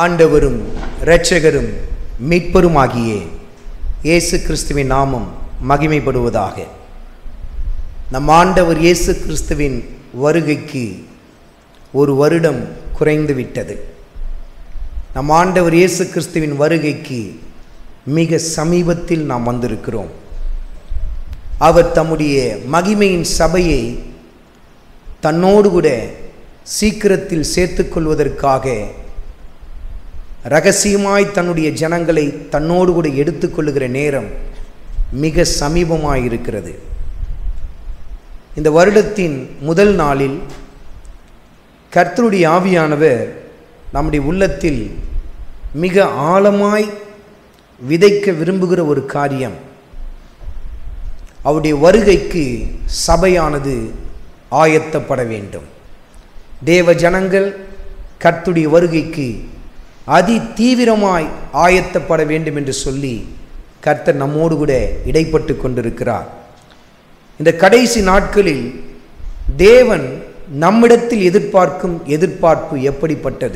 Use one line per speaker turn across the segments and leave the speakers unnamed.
ஆண்டவரும் இரட்சகரும் மீட்பருமாகிய இயேசு கிறிஸ்துவின் நாமம் மகிமைப்படுவதாக நம் ஆண்டவர் இயேசு கிறிஸ்துவின் வருகைக்கு ஒரு வருடம் குறைந்து விட்டது நம் ஆண்டவர் இயேசு கிறிஸ்துவின் வருகைக்கு மிக சமீபத்தில் நாம் வந்திருக்கிறோம் அவர் தம்முடைய மகிமையின் சபையை தன்னோடு கூட சீக்கிரத்தில் சேர்த்துக்கொள்வதற்காக ரகசியமாய் தன்னுடைய ஜனங்களை தன்னோடு கூட எடுத்துக்கொள்ளுகிற நேரம் மிக சமீபமாய் இருக்கிறது இந்த வருடத்தின் முதல் நாளில் கர்த்தருடைய ஆவியானவர் நம்முடைய உள்ளத்தில் மிக ஆழமாய் விதைக்க விரும்புகிற ஒரு காரியம் அவருடைய வருகைக்கு சபையானது ஆயத்தப்பட வேண்டும் தேவ ஜனங்கள் கர்த்துடைய வருகைக்கு அதி தீவிரமாய் ஆயத்தப்பட வேண்டும் என்று சொல்லி கர்த்தர் நம்மோடு கூட இடைப்பட்டு கொண்டிருக்கிறார் இந்த கடைசி நாட்களில் தேவன் நம்மிடத்தில் எதிர்பார்க்கும் எதிர்பார்ப்பு எப்படிப்பட்டது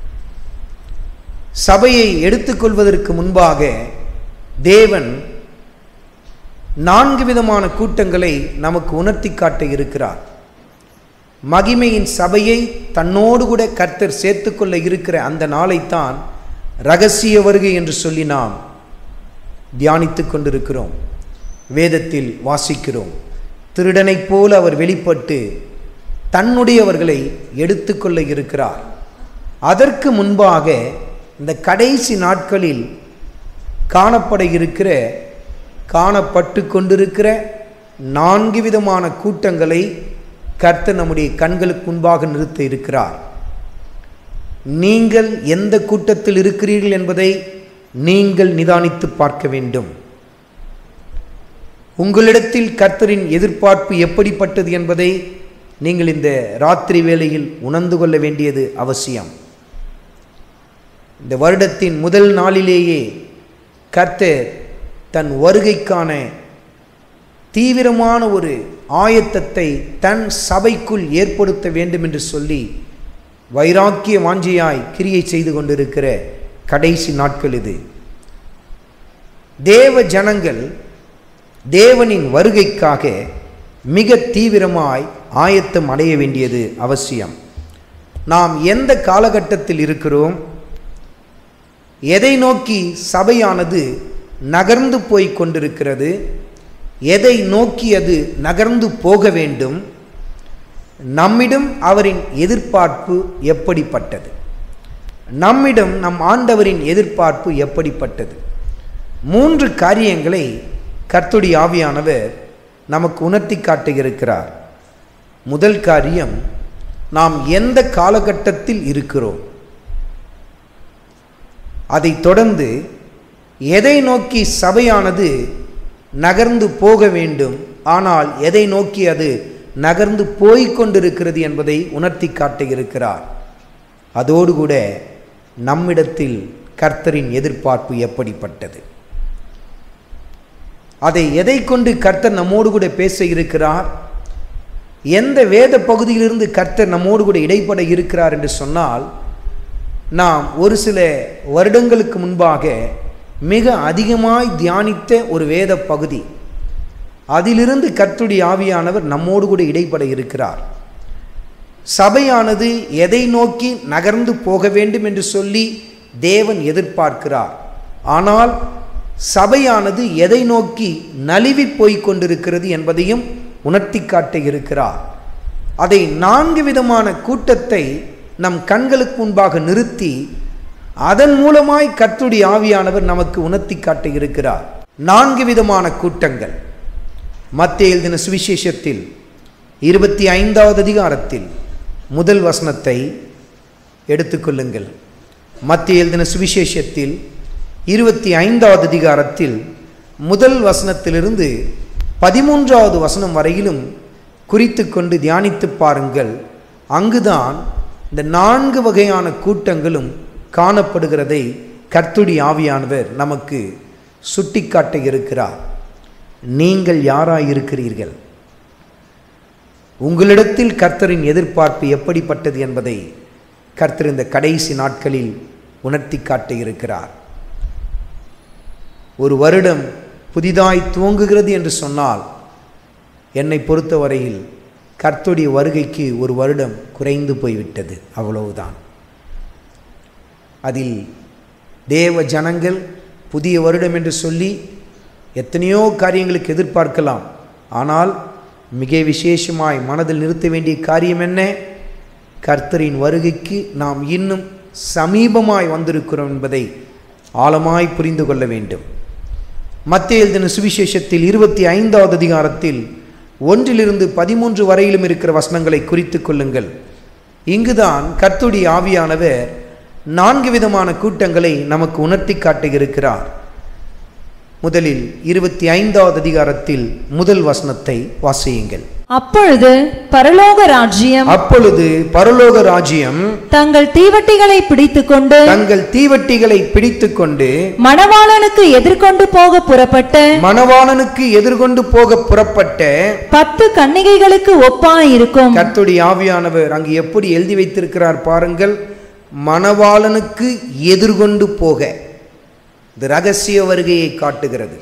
சபையை எடுத்துக்கொள்வதற்கு முன்பாக தேவன் நான்கு விதமான கூட்டங்களை நமக்கு உணர்த்தி காட்ட இருக்கிறார் மகிமையின் சபையை தன்னோடு கூட கர்த்தர் சேர்த்துக்கொள்ள இருக்கிற அந்த நாளைத்தான் ரகசிய வருகை என்று சொல்லி நாம் தியானித்து கொண்டிருக்கிறோம் வேதத்தில் வாசிக்கிறோம் திருடனைப் போல அவர் வெளிப்பட்டு தன்னுடையவர்களை எடுத்துக்கொள்ள இருக்கிறார் அதற்கு முன்பாக இந்த கடைசி நாட்களில் காணப்பட இருக்கிற காணப்பட்டு கொண்டிருக்கிற நான்கு விதமான கூட்டங்களை கர்த்தர் நம்முடைய கண்களுக்கு முன்பாக நிறுத்த இருக்கிறார் நீங்கள் எந்த கூட்டத்தில் இருக்கிறீர்கள் என்பதை நீங்கள் நிதானித்து பார்க்க வேண்டும் உங்களிடத்தில் கர்த்தரின் எதிர்பார்ப்பு எப்படிப்பட்டது என்பதை நீங்கள் இந்த ராத்திரி வேளையில் உணர்ந்து கொள்ள வேண்டியது அவசியம் இந்த வருடத்தின் முதல் நாளிலேயே கர்த்தர் தன் வருகைக்கான தீவிரமான ஒரு ஆயத்தத்தை தன் சபைக்குள் ஏற்படுத்த வேண்டும் என்று சொல்லி வைராக்கிய வாஞ்சியாய் கிரியை செய்து கொண்டிருக்கிற கடைசி நாட்கள் இது தேவ ஜனங்கள் தேவனின் வருகைக்காக மிக தீவிரமாய் ஆயத்தம் அடைய வேண்டியது அவசியம் நாம் எந்த காலகட்டத்தில் இருக்கிறோம் எதை நோக்கி சபையானது நகர்ந்து போய் கொண்டிருக்கிறது எதை நோக்கி அது நகர்ந்து போக வேண்டும் நம்மிடம் அவரின் எதிர்பார்ப்பு எப்படிப்பட்டது நம்மிடம் நம் ஆண்டவரின் எதிர்பார்ப்பு எப்படிப்பட்டது மூன்று காரியங்களை கர்த்துடி ஆவியானவர் நமக்கு உணர்த்தி காட்டுகிறார் முதல் காரியம் நாம் எந்த காலகட்டத்தில் இருக்கிறோம் அதைத் தொடர்ந்து எதை நோக்கி சபையானது நகர்ந்து போக வேண்டும் ஆனால் எதை நோக்கி அது நகர்ந்து போய்க் கொண்டிருக்கிறது என்பதை உணர்த்தி காட்டுகிறார் அதோடு கூட நம்மிடத்தில் கர்த்தரின் எதிர்பார்ப்பு எப்படிப்பட்டது அதை எதை கொண்டு கர்த்தர் நம்மோடு கூட பேச இருக்கிறார் எந்த வேத பகுதியிலிருந்து கர்த்தர் நம்மோடு கூட இடைப்பட இருக்கிறார் என்று சொன்னால் நாம் ஒரு சில வருடங்களுக்கு முன்பாக மிக அதிகமாய் தியானித்த ஒரு வேத பகுதி அதிலிருந்து கர்த்துடைய ஆவியானவர் நம்மோடு கூட இடைப்பட இருக்கிறார் சபையானது எதை நோக்கி நகர்ந்து போக வேண்டும் என்று சொல்லி தேவன் எதிர்பார்க்கிறார் ஆனால் சபையானது எதை நோக்கி நழுவி போய்க் கொண்டிருக்கிறது என்பதையும் உணர்த்தி காட்ட இருக்கிறார் அதை நான்கு விதமான கூட்டத்தை நம் கண்களுக்கு முன்பாக நிறுத்தி அதன் மூலமாய் கர்த்துடைய ஆவியானவர் நமக்கு உணர்த்தி காட்ட இருக்கிறார் நான்கு விதமான கூட்டங்கள் மத்திய எழுதின சுவிசேஷத்தில் இருபத்தி ஐந்தாவது அதிகாரத்தில் முதல் வசனத்தை எடுத்துக்கொள்ளுங்கள் மத்திய எழுதின சுவிசேஷத்தில் இருபத்தி ஐந்தாவது அதிகாரத்தில் முதல் வசனத்திலிருந்து பதிமூன்றாவது வசனம் வரையிலும் குறித்து கொண்டு தியானித்து பாருங்கள் அங்குதான் இந்த நான்கு வகையான கூட்டங்களும் காணப்படுகிறதை கர்த்துடி ஆவியானவர் நமக்கு சுட்டிக்காட்ட இருக்கிறார் நீங்கள் யாராய் இருக்கிறீர்கள் உங்களிடத்தில் கர்த்தரின் எதிர்பார்ப்பு எப்படிப்பட்டது என்பதை கர்த்தர் இந்த கடைசி நாட்களில் உணர்த்தி காட்டியிருக்கிறார் ஒரு வருடம் புதிதாய் துவங்குகிறது என்று சொன்னால் என்னை பொறுத்தவரையில் கர்த்தருடைய வருகைக்கு ஒரு வருடம் குறைந்து போய்விட்டது அவ்வளவுதான் அதில் தேவ ஜனங்கள் புதிய வருடம் என்று சொல்லி எத்தனையோ காரியங்களுக்கு எதிர்பார்க்கலாம் ஆனால் மிக விசேஷமாய் மனதில் நிறுத்த வேண்டிய காரியம் என்ன கர்த்தரின் வருகைக்கு நாம் இன்னும் சமீபமாய் வந்திருக்கிறோம் என்பதை ஆழமாய் புரிந்து கொள்ள வேண்டும் மத்திய எழுதின சுவிசேஷத்தில் இருபத்தி ஐந்தாவது அதிகாரத்தில் ஒன்றிலிருந்து பதிமூன்று வரையிலும் இருக்கிற வசனங்களை குறித்து கொள்ளுங்கள் இங்குதான் கர்த்துடைய ஆவியானவர் நான்கு விதமான கூட்டங்களை நமக்கு உணர்த்தி காட்டுகிறார் முதலில் இருபத்தி ஐந்தாவது அதிகாரத்தில் முதல் வசனத்தை வாசியுங்கள்
அப்பொழுது பரலோக ராஜ்யம்
அப்பொழுது பரலோக ராஜ்யம்
தங்கள் தீவட்டிகளை பிடித்துக்கொண்டு
தங்கள் தீவட்டிகளை பிடித்துக்கொண்டு
மணவாளனுக்கு எதிர்கொண்டு போக புறப்பட்ட
மணவாளனுக்கு எதிர்கொண்டு போக புறப்பட்ட
பத்து கன்னிகைகளுக்கு ஒப்பாயிருக்கும்
கர்த்தருடைய ஆவியானவர் அங்கு எப்படி எழுதி வைத்திருக்கிறார் பாருங்கள் மணவாளனுக்கு எதிர்கொண்டு போக இது ரகசிய வருகையை காட்டுகிறது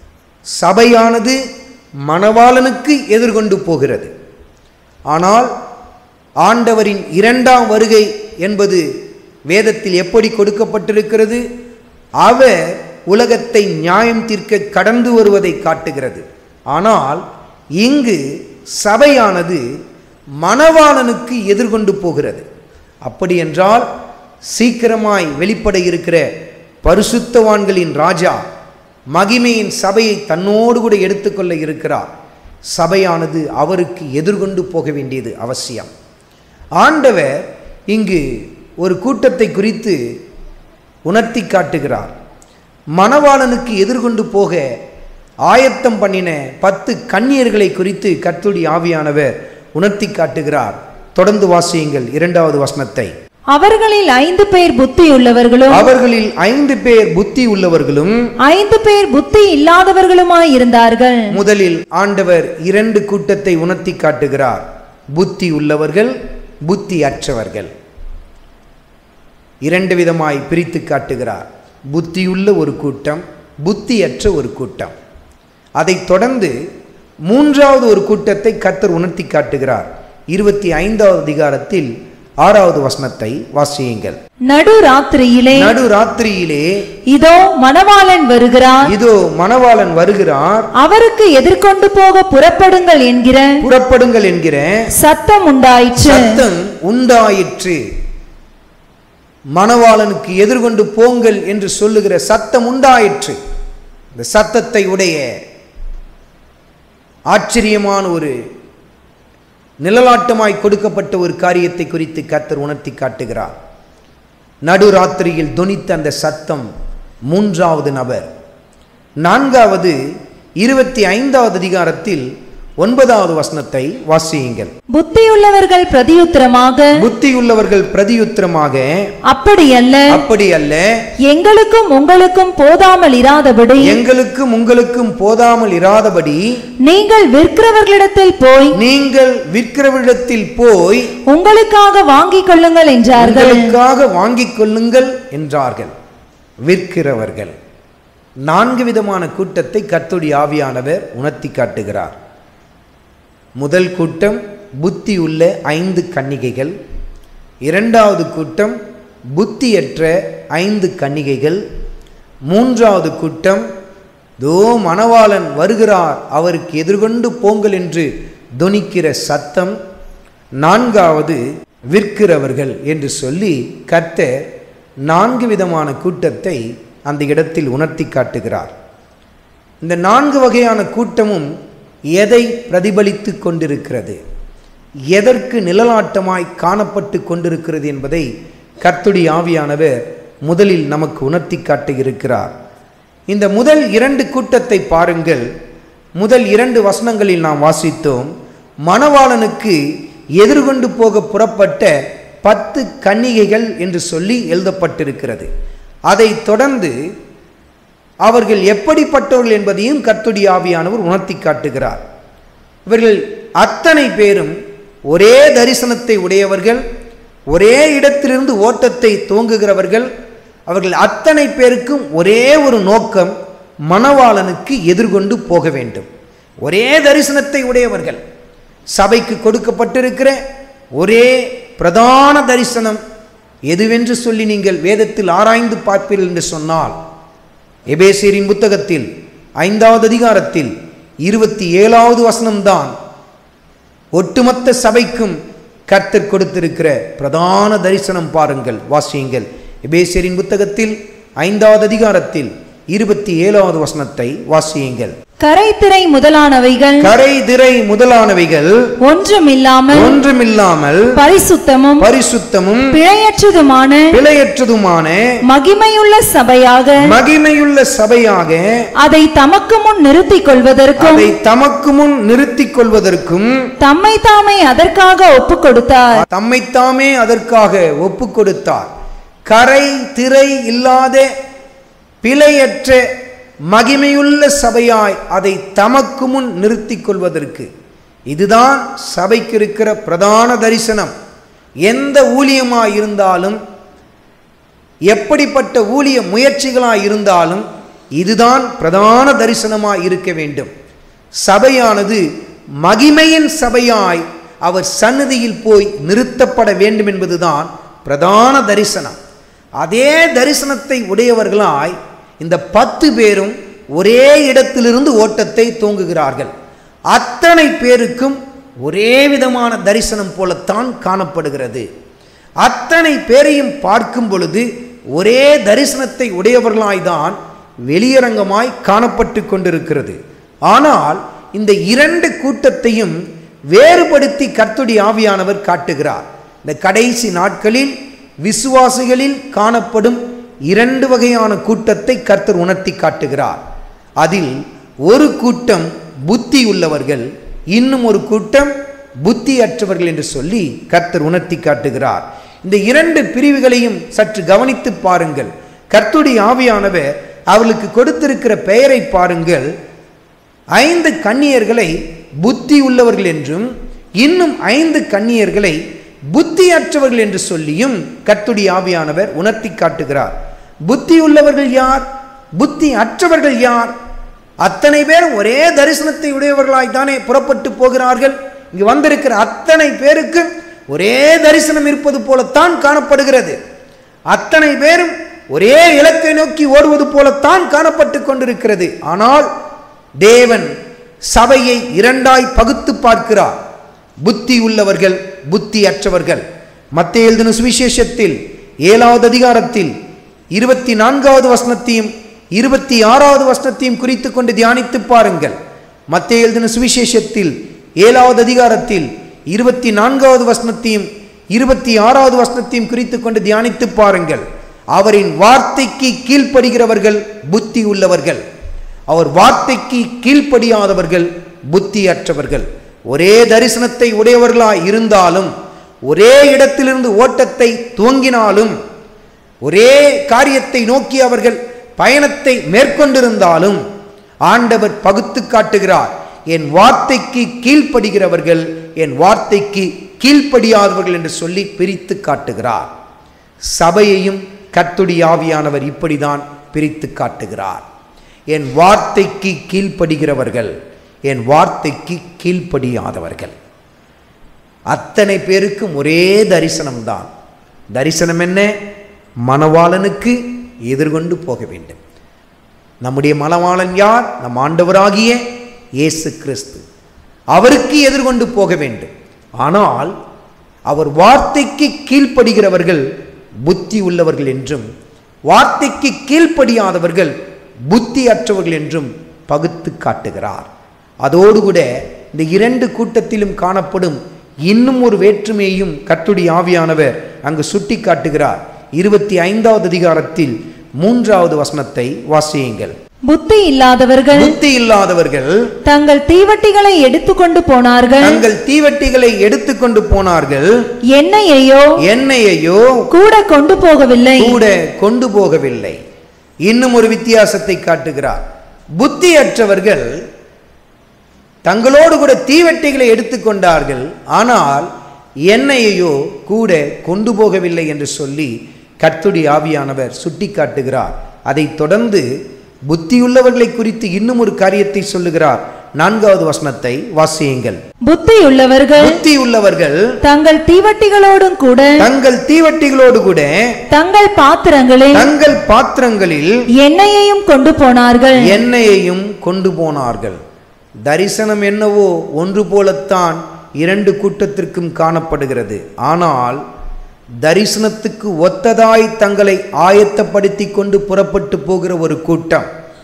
சபையானது மணவாளனுக்கு எதிர்கொண்டு போகிறது ஆனால் ஆண்டவரின் இரண்டாம் வருகை என்பது வேதத்தில் எப்படி கொடுக்கப்பட்டிருக்கிறது அவர் உலகத்தை நியாயம் தீர்க்க கடந்து வருவதை காட்டுகிறது ஆனால் இங்கு சபையானது மணவாளனுக்கு எதிர்கொண்டு போகிறது அப்படி என்றால் சீக்கிரமாய் வெளிப்பட இருக்கிற பரிசுத்தவான்களின் ராஜா மகிமையின் சபையை தன்னோடு கூட எடுத்துக்கொள்ள இருக்கிறார் சபையானது அவருக்கு எதிர்கொண்டு போக வேண்டியது அவசியம் ஆண்டவர் இங்கு ஒரு கூட்டத்தை குறித்து உணர்த்தி காட்டுகிறார் மணவாளனுக்கு எதிர்கொண்டு போக ஆயத்தம் பண்ணின பத்து கன்னியர்களை குறித்து கர்த்தருடைய ஆவியானவர் உணர்த்தி காட்டுகிறார் தொடர்ந்து வாசியுங்கள் இரண்டாவது வசனத்தை
அவர்களில் ஐந்து பேர் புத்தியுள்ளவர்களும்
அவர்களில் ஐந்து பேர் புத்தி உள்ளவர்களும்
ஐந்து பேர் புத்தி இல்லாதவர்களுமாய் இருந்தார்கள்
முதலில் ஆண்டவர் இரண்டு கூட்டத்தை உணர்த்தி காட்டுகிறார் புத்தி உள்ளவர்கள் புத்தி அற்றவர்கள் இரண்டு விதமாய் பிரித்து காட்டுகிறார் புத்தியுள்ள ஒரு கூட்டம் புத்தியற்ற ஒரு கூட்டம் அதைத் தொடர்ந்து மூன்றாவது ஒரு கூட்டத்தை கர்த்தர் உணர்த்தி காட்டுகிறார் இருபத்தி ஐந்தாவது அதிகாரத்தில் ஆறாவது வசனத்தை வாசியுங்கள்
நடு ராத்திரியிலே
நடு ராத்திரியிலே
இதோ மணவாளன் வருகிறார்
இதோ மணவாளன் வருகிறார்
அவருக்கு எதிர்கொண்டு போக புறப்படுங்கள் என்கிற
புறப்படுங்கள் என்கிற
சத்தம் உண்டாயிற்று
சத்தம் உண்டாயிற்று மணவாளனுக்கு எதிர்கொண்டு போங்கள் என்று சொல்லுகிற சத்தம் உண்டாயிற்று இந்த சத்தத்தை உடைய ஆச்சரியமான ஒரு நிழலாட்டமாய் கொடுக்கப்பட்ட ஒரு காரியத்தை குறித்து கர்த்தர் உணர்த்தி காட்டுகிறார் நடுராத்திரியில் தொனித்த அந்த சத்தம் மூன்றாவது நபர் நான்காவது இருபத்தி ஐந்தாவது அதிகாரத்தில் ஒன்பதாவது வசனத்தை வாசியுங்கள்
புத்தியுள்ளவர்கள் பிரதியுத்தரமாக
புத்தியுள்ளவர்கள் பிரதியுத்திரமாக
அப்படியல்ல
அப்படி அல்ல
எங்களுக்கும் உங்களுக்கும் போதாமல் இராதபடி
எங்களுக்கும் உங்களுக்கும் போதாமல் இராதபடி
நீங்கள் விற்கிறவர்களிடத்தில் போய்
நீங்கள் விற்கிறவரிடத்தில் போய்
உங்களுக்காக வாங்கிக் கொள்ளுங்கள் என்றார்கள்
உங்களுக்காக வாங்கிக் கொள்ளுங்கள் என்றார்கள் விற்கிறவர்கள் நான்கு விதமான கூட்டத்தை கர்த்தருடைய ஆவியானவர் உணர்த்தி காட்டுகிறார் முதல் கூட்டம் புத்தி உள்ள ஐந்து கன்னிகைகள் இரண்டாவது கூட்டம் புத்தியற்ற ஐந்து கன்னிகைகள் மூன்றாவது கூட்டம் தோ மணவாளன் வருகிறார் அவருக்கு எதிர்கொண்டு போங்கள் என்று தொனிக்கிற சத்தம் நான்காவது விற்கிறவர்கள் என்று சொல்லி கர்த்தர் நான்கு விதமான கூட்டத்தை அந்த இடத்தில் உணர்த்தி காட்டுகிறார் இந்த நான்கு வகையான கூட்டமும் எதை பிரதிபலித்து கொண்டிருக்கிறது எதற்கு நிழலாட்டமாய் காணப்பட்டு கொண்டிருக்கிறது என்பதை கர்த்துடி ஆவியானவர் முதலில் நமக்கு உணர்த்தி காட்டியிருக்கிறார் இந்த முதல் இரண்டு கூட்டத்தை பாருங்கள் முதல் இரண்டு வசனங்களில் நாம் வாசித்தோம் மணவாளனுக்கு எதிர்கொண்டு போக புறப்பட்ட பத்து கன்னிகைகள் என்று சொல்லி எழுதப்பட்டிருக்கிறது அதைத் தொடர்ந்து அவர்கள் எப்படிப்பட்டவர்கள் என்பதையும் கர்த்துடி ஆவியானவர் உணர்த்தி காட்டுகிறார் இவர்கள் அத்தனை பேரும் ஒரே தரிசனத்தை உடையவர்கள் ஒரே இடத்திலிருந்து ஓட்டத்தை துவங்குகிறவர்கள் அவர்கள் அத்தனை பேருக்கும் ஒரே ஒரு நோக்கம் மணவாளனுக்கு எதிர்கொண்டு போக வேண்டும் ஒரே தரிசனத்தை உடையவர்கள் சபைக்கு கொடுக்கப்பட்டிருக்கிற ஒரே பிரதான தரிசனம் எதுவென்று சொல்லி நீங்கள் வேதத்தில் ஆராய்ந்து பார்ப்பீர்கள் என்று சொன்னால் எபேசியரின் புத்தகத்தில் ஐந்தாவது அதிகாரத்தில் இருபத்தி ஏழாவது வசனம்தான் ஒட்டுமொத்த சபைக்கும் கர்த்தர் கொடுத்திருக்கிற பிரதான தரிசனம் பாருங்கள் வாசியுங்கள் எபேசியரின் புத்தகத்தில் ஐந்தாவது அதிகாரத்தில் இருபத்தி ஏழாவது வசனத்தை வாசியுங்கள்
கரைத்திரை முதலானவைகள்
கரை திரை முதலானவைகள்
ஒன்றுமில்லாமல்
ஒன்றுமில்லாமல்
பரிசுத்தமும்
பரிசுத்தமும்
பிழையற்றதுமான
பிழையற்றதுமான
மகிமையுள்ள சபையாக
மகிமையுள்ள சபையாக
அதை தமக்கு முன் நிறுத்திக் கொள்வதற்கும்
அதை தமக்கு முன் நிறுத்திக் கொள்வதற்கும்
தம்மை தாமே அதற்காக ஒப்புக் கொடுத்தார்
தம்மைத்தாமே அதற்காக ஒப்பு கொடுத்தார் கரை திரை இல்லாத பிழையற்ற மகிமையுள்ள சபையாய் அதை தமக்கு முன் நிறுத்திக் கொள்வதற்கு இதுதான் சபைக்கு இருக்கிற பிரதான தரிசனம் எந்த ஊழியமாய் இருந்தாலும் எப்படிப்பட்ட ஊழிய முயற்சிகளாய் இருந்தாலும் இதுதான் பிரதான தரிசனமாய் இருக்க வேண்டும் சபையானது மகிமையின் சபையாய் அவர் சந்நிதியில் போய் நிறுத்தப்பட வேண்டும் என்பதுதான் பிரதான தரிசனம் அதே தரிசனத்தை உடையவர்களாய் இந்த பத்து பேரும் ஒரே இடத்திலிருந்து ஓட்டத்தை தூங்குகிறார்கள் அத்தனை பேருக்கும் ஒரே விதமான தரிசனம் போலத்தான் காணப்படுகிறது அத்தனை பேரையும் பார்க்கும் பொழுது ஒரே தரிசனத்தை உடையவர்களாய்தான் வெளியரங்கமாய் காணப்பட்டு கொண்டிருக்கிறது ஆனால் இந்த இரண்டு கூட்டத்தையும் வேறுபடுத்தி கர்த்துடைய ஆவியானவர் காட்டுகிறார் இந்த கடைசி நாட்களில் விசுவாசிகளில் காணப்படும் இரண்டு வகையான கூட்டத்தை கர்த்தர் உணர்த்தி காட்டுகிறார் அதில் ஒரு கூட்டம் புத்தி உள்ளவர்கள் இன்னும் ஒரு கூட்டம் புத்தியற்றவர்கள் என்று சொல்லி கர்த்தர் உணர்த்தி காட்டுகிறார் இந்த இரண்டு பிரிவுகளையும் சற்று கவனித்து பாருங்கள் கர்த்துடைய ஆவியானவர் அவர்களுக்கு கொடுத்திருக்கிற பெயரை பாருங்கள் ஐந்து கன்னியர்களை புத்தி உள்ளவர்கள் என்றும் இன்னும் ஐந்து கன்னியர்களை புத்தியற்றவர்கள் என்று சொல்லியும் கர்த்துடைய ஆவியானவர் உணர்த்தி காட்டுகிறார் புத்தி உள்ளவர்கள் யார் புத்தி அற்றவர்கள் யார் அத்தனை பேரும் ஒரே தரிசனத்தை உடையவர்களாய் தானே புறப்பட்டு போகிறார்கள் இங்கு வந்திருக்கிற அத்தனை பேருக்கு ஒரே தரிசனம் இருப்பது போலத்தான் காணப்படுகிறது அத்தனை பேரும் ஒரே இலக்கை நோக்கி ஓடுவது போலத்தான் காணப்பட்டு கொண்டிருக்கிறது ஆனால் தேவன் சபையை இரண்டாய் பகுத்து பார்க்கிறார் புத்தி உள்ளவர்கள் புத்தி அற்றவர்கள் மத்திய எழுதின சுவிசேஷத்தில் ஏழாவது அதிகாரத்தில் இருபத்தி நான்காவது வசனத்தையும் இருபத்தி ஆறாவது வசனத்தையும் குறித்து கொண்டு தியானித்து பாருங்கள் மத்திய எழுதின சுவிசேஷத்தில் ஏழாவது அதிகாரத்தில் இருபத்தி நான்காவது வசனத்தையும் இருபத்தி ஆறாவது வசனத்தையும் குறித்து கொண்டு தியானித்து பாருங்கள் அவரின் வார்த்தைக்கு கீழ்ப்படுகிறவர்கள் புத்தி உள்ளவர்கள் அவர் வார்த்தைக்கு கீழ்ப்படியாதவர்கள் புத்தியற்றவர்கள் ஒரே தரிசனத்தை உடையவர்களாய் இருந்தாலும் ஒரே இடத்திலிருந்து ஓட்டத்தை துவங்கினாலும் ஒரே காரியத்தை நோக்கி அவர்கள் பயணத்தை மேற்கொண்டிருந்தாலும் ஆண்டவர் பகுத்து காட்டுகிறார் என் வார்த்தைக்கு கீழ்ப்படுகிறவர்கள் என் வார்த்தைக்கு கீழ்ப்படியாதவர்கள் என்று சொல்லி பிரித்து காட்டுகிறார் சபையையும் கர்த்துடைய ஆவியானவர் இப்படிதான் பிரித்து காட்டுகிறார் என் வார்த்தைக்கு கீழ்ப்படுகிறவர்கள் என் வார்த்தைக்கு கீழ்ப்படியாதவர்கள் அத்தனை பேருக்கும் ஒரே தரிசனம்தான் தரிசனம் என்ன மணவாளனுக்கு எதிர்கொண்டு போக வேண்டும் நம்முடைய மணவாளன் யார் நம் ஆண்டவராகிய இயேசு கிறிஸ்து அவருக்கு எதிர்கொண்டு போக வேண்டும் ஆனால் அவர் வார்த்தைக்கு கீழ்ப்படுகிறவர்கள் புத்தி உள்ளவர்கள் என்றும் வார்த்தைக்கு கீழ்ப்படியாதவர்கள் புத்தி அற்றவர்கள் என்றும் பகுத்து காட்டுகிறார் அதோடு கூட இந்த இரண்டு கூட்டத்திலும் காணப்படும் இன்னும் ஒரு வேற்றுமையையும் கர்த்துடைய ஆவியானவர் அங்கு சுட்டி காட்டுகிறார் இருபத்தி ஐந்தாவது அதிகாரத்தில் மூன்றாவது வசனத்தை வாசியுங்கள்
புத்தி இல்லாதவர்கள்
புத்தி இல்லாதவர்கள்
தங்கள் தீவட்டிகளை எடுத்துக்கொண்டு போனார்கள்
தங்கள் தீவட்டிகளை எடுத்துக்கொண்டு போனார்கள்
எண்ணெயையோ
எண்ணெயையோ
கூட கொண்டு போகவில்லை
கூட கொண்டு போகவில்லை இன்னும் ஒரு வித்தியாசத்தை காட்டுகிறார் புத்தியற்றவர்கள் தங்களோடு கூட தீவெட்டிகளை எடுத்துக்கொண்டார்கள் ஆனால் எண்ணெயையோ கூட கொண்டு போகவில்லை என்று சொல்லி கர்த்துடைய ஆவியானவர் சுட்டிக்காட்டுகிறார் அதைத் தொடர்ந்து புத்தியுள்ளவர்களை குறித்து இன்னும் ஒரு காரியத்தை சொல்லுகிறார் நான்காவது வசனத்தை வாசியுங்கள்
புத்தியுள்ளவர்கள்
புத்தி உள்ளவர்கள்
தங்கள் தீவட்டிகளோடும் கூட
தங்கள் தீவட்டிகளோடு கூட
தங்கள் பாத்திரங்களில்
தங்கள் பாத்திரங்களில்
எண்ணெயையும் கொண்டு போனார்கள்
எண்ணெயையும் கொண்டு போனார்கள் தரிசனம் என்னவோ ஒன்று போலத்தான் இரண்டு கூட்டத்திற்கும் காணப்படுகிறது ஆனால் தரிசனத்துக்கு ஒத்ததாய் தங்களை ஆயத்தப்படுத்தி கொண்டு புறப்பட்டு போகிற ஒரு கூட்டம்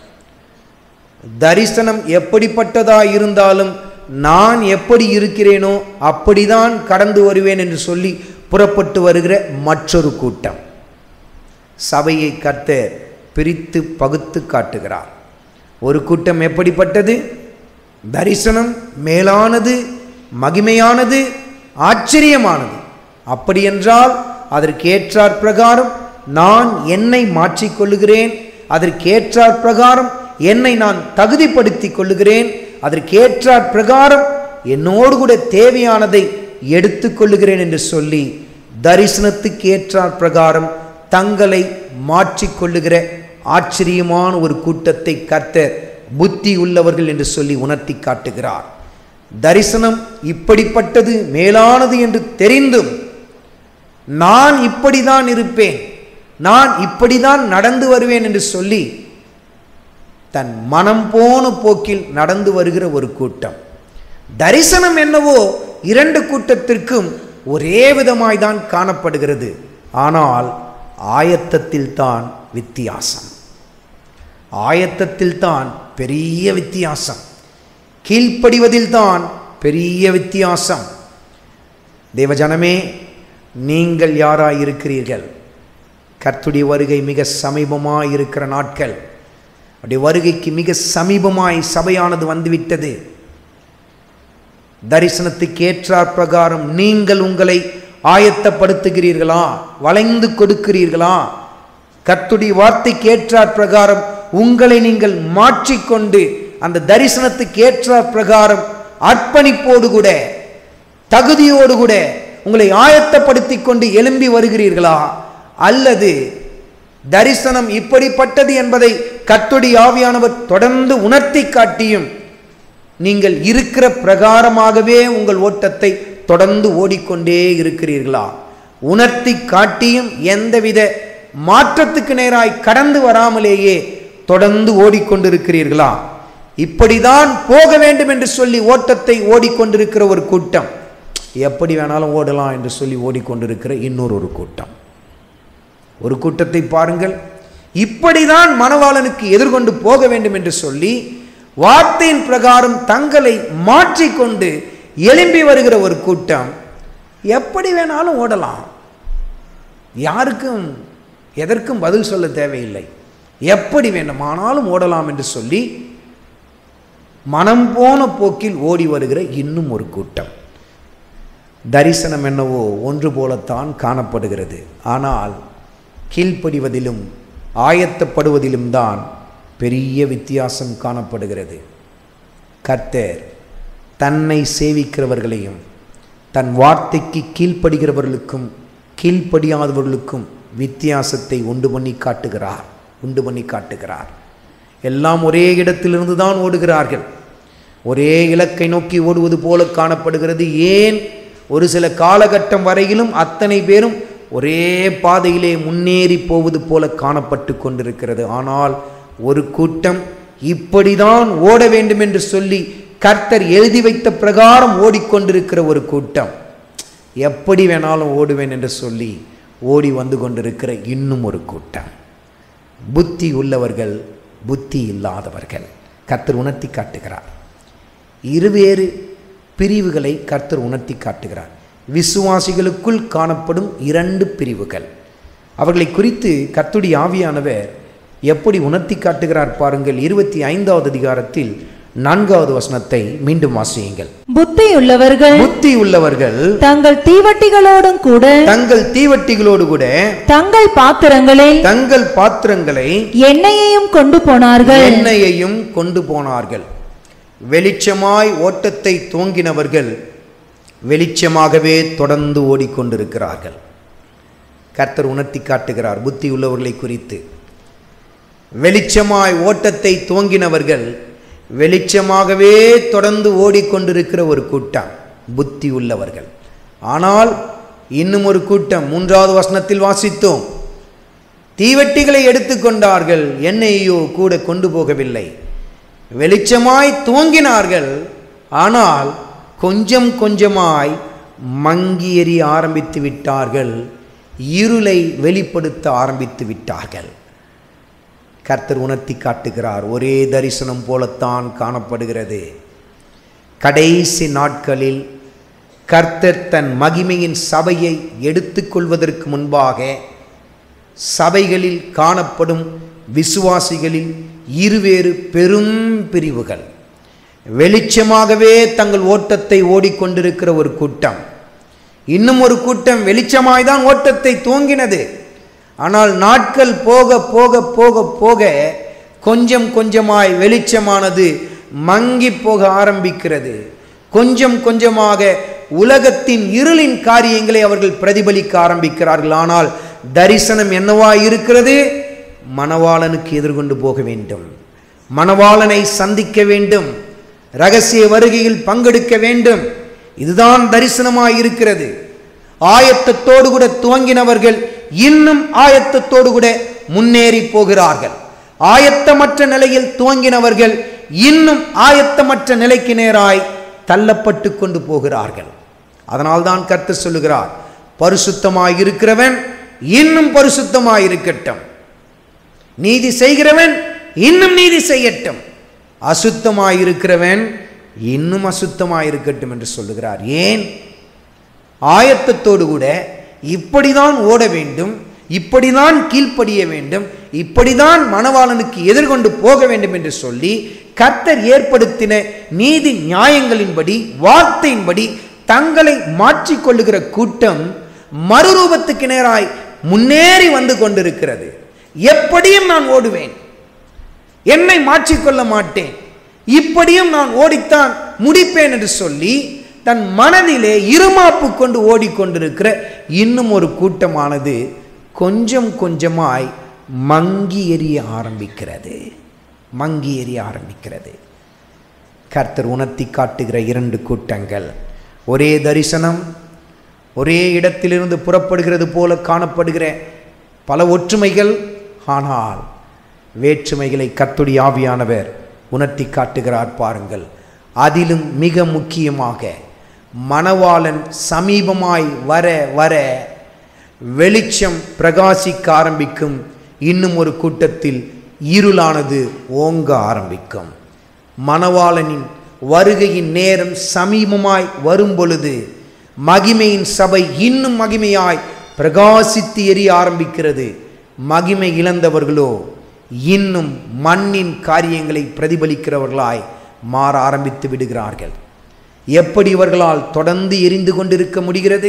தரிசனம் எப்படிப்பட்டதாய் இருந்தாலும் நான் எப்படி இருக்கிறேனோ அப்படிதான் கடந்து வருவேன் என்று சொல்லி புறப்பட்டு வருகிற மற்றொரு கூட்டம் சபையை கத்த பிரித்து பகுத்து காட்டுகிறார் ஒரு கூட்டம் எப்படிப்பட்டது தரிசனம் மேலானது மகிமையானது ஆச்சரியமானது அப்படியென்றால் அதற்கேற்றாற் பிரகாரம் நான் என்னை மாற்றிக்கொள்ளுகிறேன் அதற்கேற்றாற் பிரகாரம் என்னை நான் தகுதிப்படுத்திக் கொள்ளுகிறேன் அதற்கேற்றாற் பிரகாரம் என்னோடு கூட தேவையானதை எடுத்துக்கொள்ளுகிறேன் என்று சொல்லி தரிசனத்துக்கு ஏற்றாற் பிரகாரம் தங்களை மாற்றிக்கொள்ளுகிற ஆச்சரியமான ஒரு கூட்டத்தை கர்த்தர் புத்தி உள்ளவர்கள் என்று சொல்லி உணர்த்தி காட்டுகிறார் தரிசனம் இப்படிப்பட்டது மேலானது என்று தெரிந்தும் நான் இப்படிதான் இருப்பேன் நான் இப்படிதான் நடந்து வருவேன் என்று சொல்லி தன் மனம் போன போக்கில் நடந்து வருகிற ஒரு கூட்டம் தரிசனம் என்னவோ இரண்டு கூட்டத்திற்கும் ஒரே விதமாய்தான் காணப்படுகிறது ஆனால் ஆயத்தத்தில் தான் வித்தியாசம் ஆயத்தத்தில் தான் பெரிய வித்தியாசம் கீழ்ப்படிவதில் தான் பெரிய வித்தியாசம் தேவஜனமே நீங்கள் யாராய் இருக்கிறீர்கள் கர்த்துடைய வருகை மிக சமீபமாய் இருக்கிற நாட்கள் அப்படி வருகைக்கு மிக சமீபமாய் சபையானது வந்துவிட்டது தரிசனத்துக்கு ஏற்றாற் பிரகாரம் நீங்கள் உங்களை ஆயத்தப்படுத்துகிறீர்களா வளைந்து கொடுக்கிறீர்களா கர்த்துடைய வார்த்தைக்கு ஏற்றாற் பிரகாரம் உங்களை நீங்கள் மாற்றிக்கொண்டு அந்த தரிசனத்துக்கு ஏற்றாற் பிரகாரம் அர்ப்பணிப்போடு கூட தகுதியோடு கூட உங்களை ஆயத்தப்படுத்தி கொண்டு எழும்பி வருகிறீர்களா அல்லது தரிசனம் இப்படிப்பட்டது என்பதை கர்த்துடைய ஆவியானவர் தொடர்ந்து உணர்த்தி காட்டியும் நீங்கள் இருக்கிற பிரகாரமாகவே உங்கள் ஓட்டத்தை தொடர்ந்து ஓடிக்கொண்டே இருக்கிறீர்களா உணர்த்தி காட்டியும் எந்தவித மாற்றத்துக்கு நேராய் கடந்து வராமலேயே தொடர்ந்து ஓடிக்கொண்டிருக்கிறீர்களா இப்படிதான் போக வேண்டும் என்று சொல்லி ஓட்டத்தை ஓடிக்கொண்டிருக்கிற ஒரு கூட்டம் எப்படி வேணாலும் ஓடலாம் என்று சொல்லி ஓடிக்கொண்டிருக்கிற இன்னொரு ஒரு கூட்டம் ஒரு கூட்டத்தை பாருங்கள் இப்படிதான் மணவாளனுக்கு எதிர்கொண்டு போக வேண்டும் என்று சொல்லி வார்த்தையின் பிரகாரம் தங்களை மாற்றிக்கொண்டு எழும்பி வருகிற ஒரு கூட்டம் எப்படி வேணாலும் ஓடலாம் யாருக்கும் எதற்கும் பதில் சொல்ல தேவையில்லை எப்படி வேண்டுமானாலும் ஓடலாம் என்று சொல்லி மனம் போன போக்கில் ஓடி வருகிற இன்னும் ஒரு கூட்டம் தரிசனம் என்னவோ ஒன்று போலத்தான் காணப்படுகிறது ஆனால் கீழ்ப்படிவதிலும் ஆயத்தப்படுவதிலும் தான் பெரிய வித்தியாசம் காணப்படுகிறது கர்த்தர் தன்னை சேவிக்கிறவர்களையும் தன் வார்த்தைக்கு கீழ்ப்படுகிறவர்களுக்கும் கீழ்ப்படியாதவர்களுக்கும் வித்தியாசத்தை உண்டு பண்ணி காட்டுகிறார் உண்டு பண்ணி காட்டுகிறார் எல்லாம் ஒரே இடத்திலிருந்து தான் ஓடுகிறார்கள் ஒரே இலக்கை நோக்கி ஓடுவது போல காணப்படுகிறது ஏன் ஒரு சில காலகட்டம் வரையிலும் அத்தனை பேரும் ஒரே பாதையிலே முன்னேறி போவது போல காணப்பட்டு கொண்டிருக்கிறது ஆனால் ஒரு கூட்டம் இப்படிதான் ஓட வேண்டும் என்று சொல்லி கர்த்தர் எழுதி வைத்த பிரகாரம் ஓடிக்கொண்டிருக்கிற ஒரு கூட்டம் எப்படி வேணாலும் ஓடுவேன் என்று சொல்லி ஓடி வந்து கொண்டிருக்கிற இன்னும் ஒரு கூட்டம் புத்தி உள்ளவர்கள் புத்தி இல்லாதவர்கள் கர்த்தர் உணர்த்தி காட்டுகிறார் இருவேறு பிரிவுகளை கர்த்தர் உணர்த்தி காட்டுகிறார் விசுவாசிகளுக்குள் காணப்படும் இரண்டு பிரிவுகள் அவர்களை குறித்து கர்த்துடைய ஆவியானவர் எப்படி உணர்த்தி காட்டுகிறார் பாருங்கள் இருபத்தி ஐந்தாவது அதிகாரத்தில் நான்காவது வசனத்தை மீண்டும் வாசியுங்கள்
புத்தியுள்ளவர்கள்
புத்தி உள்ளவர்கள்
தங்கள் தீவட்டிகளோடும் கூட
தங்கள் தீவட்டிகளோடு கூட
தங்கள் பாத்திரங்களில்
தங்கள் பாத்திரங்களை
எண்ணெயையும் கொண்டு போனார்கள்
எண்ணெயையும் கொண்டு போனார்கள் வெளிச்சமாய் ஓட்டத்தை தூங்கினவர்கள் வெளிச்சமாகவே தொடர்ந்து ஓடிக்கொண்டிருக்கிறார்கள் கர்த்தர் உணர்த்தி காட்டுகிறார் புத்தி உள்ளவர்களை குறித்து வெளிச்சமாய் ஓட்டத்தை துவங்கினவர்கள் வெளிச்சமாகவே தொடர்ந்து ஓடிக்கொண்டிருக்கிற ஒரு கூட்டம் புத்தி உள்ளவர்கள் ஆனால் இன்னும் ஒரு கூட்டம் மூன்றாவது வசனத்தில் வாசித்தோம் தீவெட்டிகளை எடுத்துக்கொண்டார்கள் எண்ணெயையோ கூட கொண்டு போகவில்லை வெளிச்சமாய் துவங்கினார்கள் ஆனால் கொஞ்சம் கொஞ்சமாய் மங்கி எறிய ஆரம்பித்து விட்டார்கள் இருளை வெளிப்படுத்த ஆரம்பித்து விட்டார்கள் கர்த்தர் உணர்த்தி காட்டுகிறார் ஒரே தரிசனம் போலத்தான் காணப்படுகிறது கடைசி நாட்களில் கர்த்தர் தன் மகிமையின் சபையை எடுத்துக்கொள்வதற்கு முன்பாக சபைகளில் காணப்படும் விசுவாசிகளில் இருவேறு பெரும் பிரிவுகள் வெளிச்சமாகவே தங்கள் ஓட்டத்தை ஓடிக்கொண்டிருக்கிற ஒரு கூட்டம் இன்னும் ஒரு கூட்டம் வெளிச்சமாய்தான் ஓட்டத்தை துவங்கினது ஆனால் நாட்கள் போக போக போக போக கொஞ்சம் கொஞ்சமாய் வெளிச்சமானது மங்கி போக ஆரம்பிக்கிறது கொஞ்சம் கொஞ்சமாக உலகத்தின் இருளின் காரியங்களை அவர்கள் பிரதிபலிக்க ஆரம்பிக்கிறார்கள் ஆனால் தரிசனம் என்னவா இருக்கிறது மணவாளனுக்கு எதிர்கொண்டு போக வேண்டும் மணவாளனை சந்திக்க வேண்டும் ரகசிய வருகையில் பங்கெடுக்க வேண்டும் இதுதான் தரிசனமாய் இருக்கிறது ஆயத்தத்தோடு கூட துவங்கினவர்கள் இன்னும் ஆயத்தத்தோடு கூட முன்னேறி போகிறார்கள் ஆயத்தமற்ற நிலையில் துவங்கினவர்கள் இன்னும் ஆயத்தமற்ற நிலைக்கு நேராய் தள்ளப்பட்டு கொண்டு போகிறார்கள் அதனால்தான் கர்த்தர் சொல்லுகிறார் பரிசுத்தமாய் இருக்கிறவன் இன்னும் பரிசுத்தமாய் இருக்கட்டும் நீதி செய்கிறவன் இன்னும் நீதி செய்யட்டும் அசுத்தமாய் இருக்கிறவன் இன்னும் அசுத்தமாய் இருக்கட்டும் என்று சொல்லுகிறார் ஏன் ஆயத்தத்தோடு கூட இப்படிதான் ஓட வேண்டும் இப்படிதான் கீழ்ப்படிய வேண்டும் இப்படிதான் மணவாளனுக்கு எதிர்கொண்டு போக வேண்டும் என்று சொல்லி கர்த்தர் ஏற்படுத்தின நீதி நியாயங்களின்படி வார்த்தையின்படி தங்களை மாற்றிக்கொள்ளுகிற கூட்டம் மறுரூபத்துக்கு நேராய் முன்னேறி வந்து கொண்டிருக்கிறது எப்படியும் நான் ஓடுவேன் என்னை மாற்றிக்கொள்ள மாட்டேன் இப்படியும் நான் ஓடித்தான் முடிப்பேன் என்று சொல்லி தன் மனதிலே இருமாப்பு கொண்டு ஓடிக்கொண்டிருக்கிற இன்னும் ஒரு கூட்டமானது கொஞ்சம் கொஞ்சமாய் மங்கி எறிய ஆரம்பிக்கிறது மங்கி எறிய ஆரம்பிக்கிறது கர்த்தர் உணர்த்தி காட்டுகிற இரண்டு கூட்டங்கள் ஒரே தரிசனம் ஒரே இடத்திலிருந்து புறப்படுகிறது போல காணப்படுகிற பல ஒற்றுமைகள் ஆனால் வேற்றுமைகளை கத்துடைய ஆவியானவர் உணர்த்தி காட்டுகிறார் பாருங்கள் அதிலும் மிக முக்கியமாக மணவாளன் சமீபமாய் வர வர வெளிச்சம் பிரகாசிக்க ஆரம்பிக்கும் இன்னும் ஒரு கூட்டத்தில் இருளானது ஓங்க ஆரம்பிக்கும் மணவாளனின் வருகையின் நேரம் சமீபமாய் வரும் பொழுது மகிமையின் சபை இன்னும் மகிமையாய் பிரகாசித்து எரிய ஆரம்பிக்கிறது மகிமை இழந்தவர்களோ இன்னும் மண்ணின் காரியங்களை பிரதிபலிக்கிறவர்களாய் மாற ஆரம்பித்து விடுகிறார்கள் எப்படி இவர்களால் தொடர்ந்து எரிந்து கொண்டிருக்க முடிகிறது